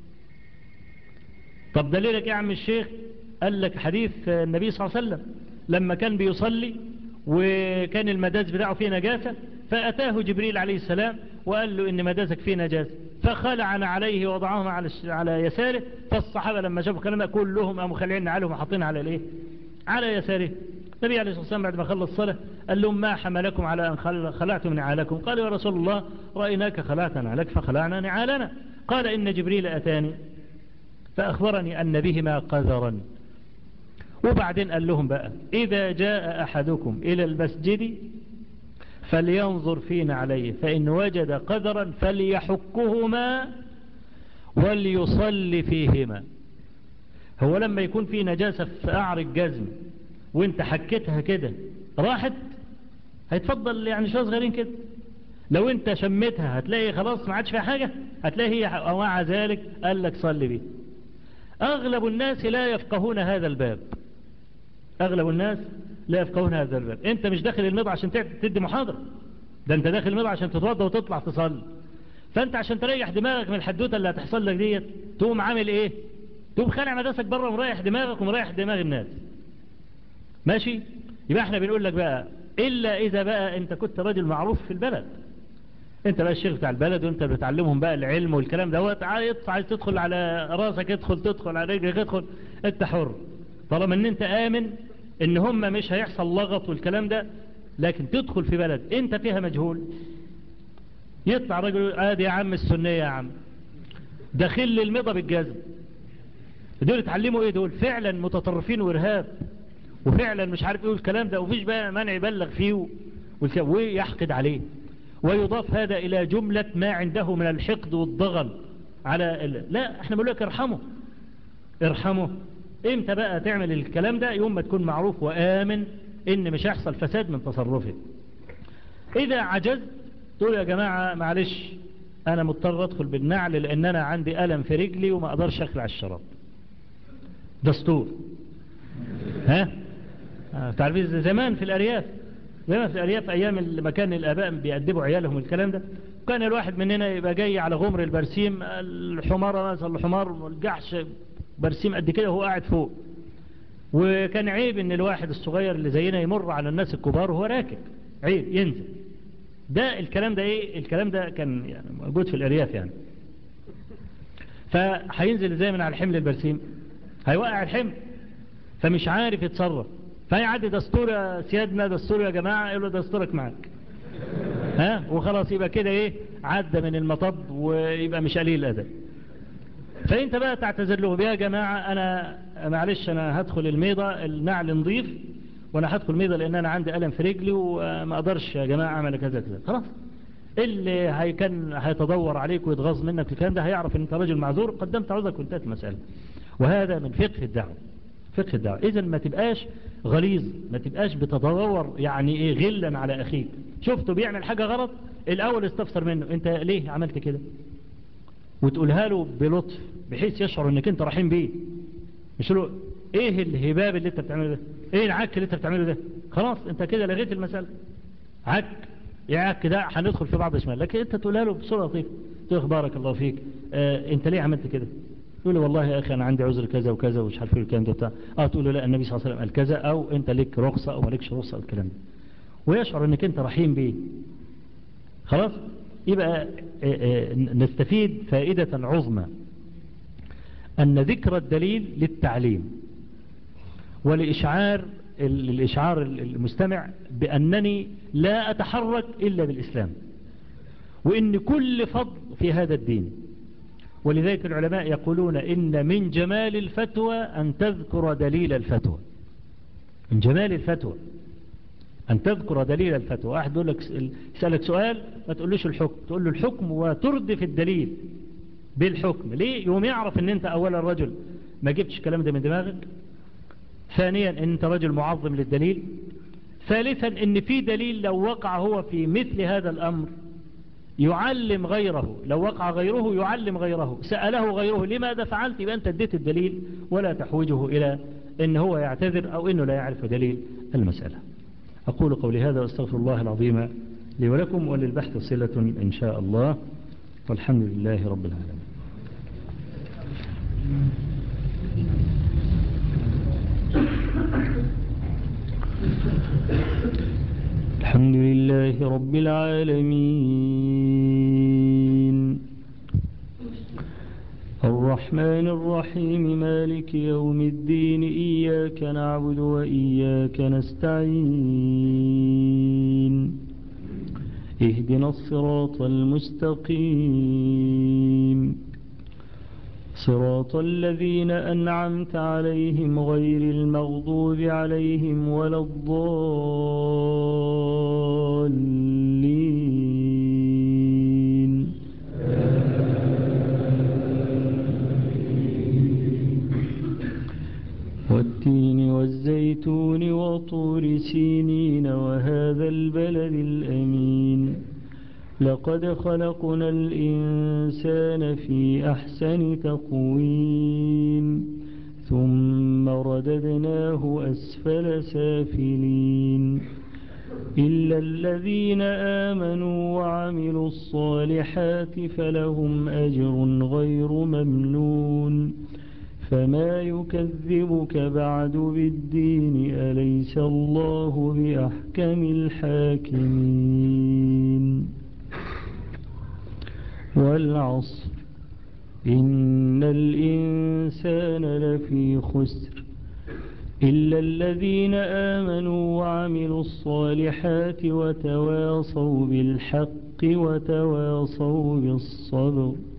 طب دليلك يا عم الشيخ قال لك حديث النبي صلى الله عليه وسلم لما كان بيصلي وكان المداز بتاعه فيه نجاسة فأتاه جبريل عليه السلام وقال له إن مدازك فيه نجاسة فخلعنا عليه ووضعهم على على يساره فالصحابة لما شافوا كلامه كلهم قاموا خلعنا عليهم وحاطين على الايه على يساره النبي عليه الصلاة والسلام بعد ما خلص الصلاة قال لهم ما حملكم على أن خلعتم نعالكم قالوا يا رسول الله رأيناك خلعت نعالك فخلعنا نعالنا قال إن جبريل أتاني فأخبرني أن بهما قذرا وبعدين قال لهم بقى إذا جاء أحدكم إلى المسجد فلينظر فينا عليه فإن وجد قذرا فليحكهما وليصلي فيهما هو لما يكون في نجاسة في قعر الجزم وانت حكيتها كده راحت هيتفضل يعني شوية صغيرين كده لو انت شميتها هتلاقي خلاص ما عادش فيها حاجة هتلاقي هي ومع ذلك قال لك صلي بيه اغلب الناس لا يفقهون هذا الباب اغلب الناس لا يفقهون هذا الباب انت مش داخل المضع عشان تدي محاضرة ده انت داخل المضع عشان تتوضى وتطلع تصلي فانت عشان تريح دماغك من الحدوتة اللي هتحصل لك ديت تقوم عامل ايه تقوم خلع مدرسك بره ومريح دماغك ومريح دماغ الناس ماشي يبقى احنا بنقول لك بقى الا اذا بقى انت كنت راجل معروف في البلد انت بقى الشيخ بتاع البلد وانت بتعلمهم بقى العلم والكلام دوت عايز تدخل على راسك ادخل تدخل على رجلك ادخل انت حر طالما ان انت امن ان هم مش هيحصل لغط والكلام ده لكن تدخل في بلد انت فيها مجهول يطلع رجل يقول ادي يا عم السنية يا عم داخل المضى بالجزم دول اتعلموا ايه دول فعلا متطرفين وارهاب وفعلا مش عارف ايه الكلام ده ومفيش بقى مانع يبلغ فيه ويحقد عليه ويضاف هذا الى جملة ما عنده من الحقد والضغل على ال... لا احنا بنقول لك ارحمه ارحمه امتى بقى تعمل الكلام ده يوم ما تكون معروف وآمن ان مش هيحصل فساد من تصرفه اذا عجزت تقول يا جماعة معلش انا مضطر ادخل بالنعل لان انا عندي الم في رجلي وما اقدرش اخلع الشراب دستور ها تعرفين زمان في الارياف زمان في الارياف ايام لما كان الاباء بيأدبوا عيالهم الكلام ده كان الواحد مننا يبقى جاي على غمر البرسيم الحمارة مثلا الحمار والجحش برسيم قد كده وهو قاعد فوق وكان عيب ان الواحد الصغير اللي زينا يمر على الناس الكبار وهو راكب عيب ينزل ده الكلام ده ايه الكلام ده كان يعني موجود في الارياف يعني فهينزل ازاي من على حمل البرسيم هيوقع الحمل فمش عارف يتصرف فيعدي دستور يا سيادنا دستور يا جماعة يقول له دستورك معك ها وخلاص يبقى كده ايه عدى من المطب ويبقى مش قليل الادب فانت بقى تعتذر له يا جماعة انا معلش انا هدخل الميضة النعل نظيف وانا هدخل ميضة لان انا عندي الم في رجلي وما اقدرش يا جماعة اعمل كذا كذا خلاص اللي هي كان هيتدور عليك ويتغاظ منك في الكلام ده هيعرف ان انت رجل معذور قدمت عذرك وانتهت المسألة وهذا من فقه الدعوة فقه الدعوة اذا ما تبقاش غليظ ما تبقاش بتدور يعني ايه غلا على اخيك شفته بيعمل حاجة غلط الاول استفسر منه انت ليه عملت كده وتقولها له بلطف بحيث يشعر انك انت رحيم بيه مش له ايه الهباب اللي انت بتعمله ده ايه العك اللي انت بتعمله ده خلاص انت كده لغيت المسألة عك يا عك ده هندخل في بعض شمال لكن انت تقولها له بصورة لطيفة تقول بارك الله فيك اه انت ليه عملت كده يقول له والله يا اخي انا عندي عذر كذا وكذا ومش عارف ايه الكلام ده بتاع اه تقول له لا النبي صلى الله عليه وسلم قال كذا او انت ليك رخصة او مالكش رخصة الكلام ده ويشعر انك انت رحيم بيه خلاص يبقى اه اه نستفيد فائدة عظمى أن ذكر الدليل للتعليم ولإشعار الإشعار المستمع بأنني لا أتحرك إلا بالإسلام وإن كل فضل في هذا الدين ولذلك العلماء يقولون إن من جمال الفتوى أن تذكر دليل الفتوى من جمال الفتوى أن تذكر دليل الفتوى واحد يقول لك يسألك سؤال ما تقولوش الحكم تقول له الحكم وتردف الدليل بالحكم ليه يوم يعرف ان انت اولا رجل ما جبتش الكلام ده من دماغك ثانيا ان انت رجل معظم للدليل ثالثا ان في دليل لو وقع هو في مثل هذا الامر يعلم غيره لو وقع غيره يعلم غيره سأله غيره لماذا فعلت يبقى انت اديت الدليل ولا تحوجه الى ان هو يعتذر او انه لا يعرف دليل المسألة اقول قولي هذا واستغفر الله العظيم لي ولكم وللبحث صلة ان شاء الله والحمد لله رب العالمين الحمد لله رب العالمين الرحمن الرحيم مالك يوم الدين إياك نعبد وإياك نستعين اهدنا الصراط المستقيم صراط الذين أنعمت عليهم غير المغضوب عليهم ولا الضالين والتين والزيتون وطور سينين وهذا البلد الأمين لقد خلقنا الإنسان في أحسن تقويم ثم رددناه أسفل سافلين إلا الذين آمنوا وعملوا الصالحات فلهم أجر غير ممنون فما يكذبك بعد بالدين أليس الله بأحكم الحاكمين والعصر إن الإنسان لفي خسر إلا الذين آمنوا وعملوا الصالحات وتواصوا بالحق وتواصوا بالصبر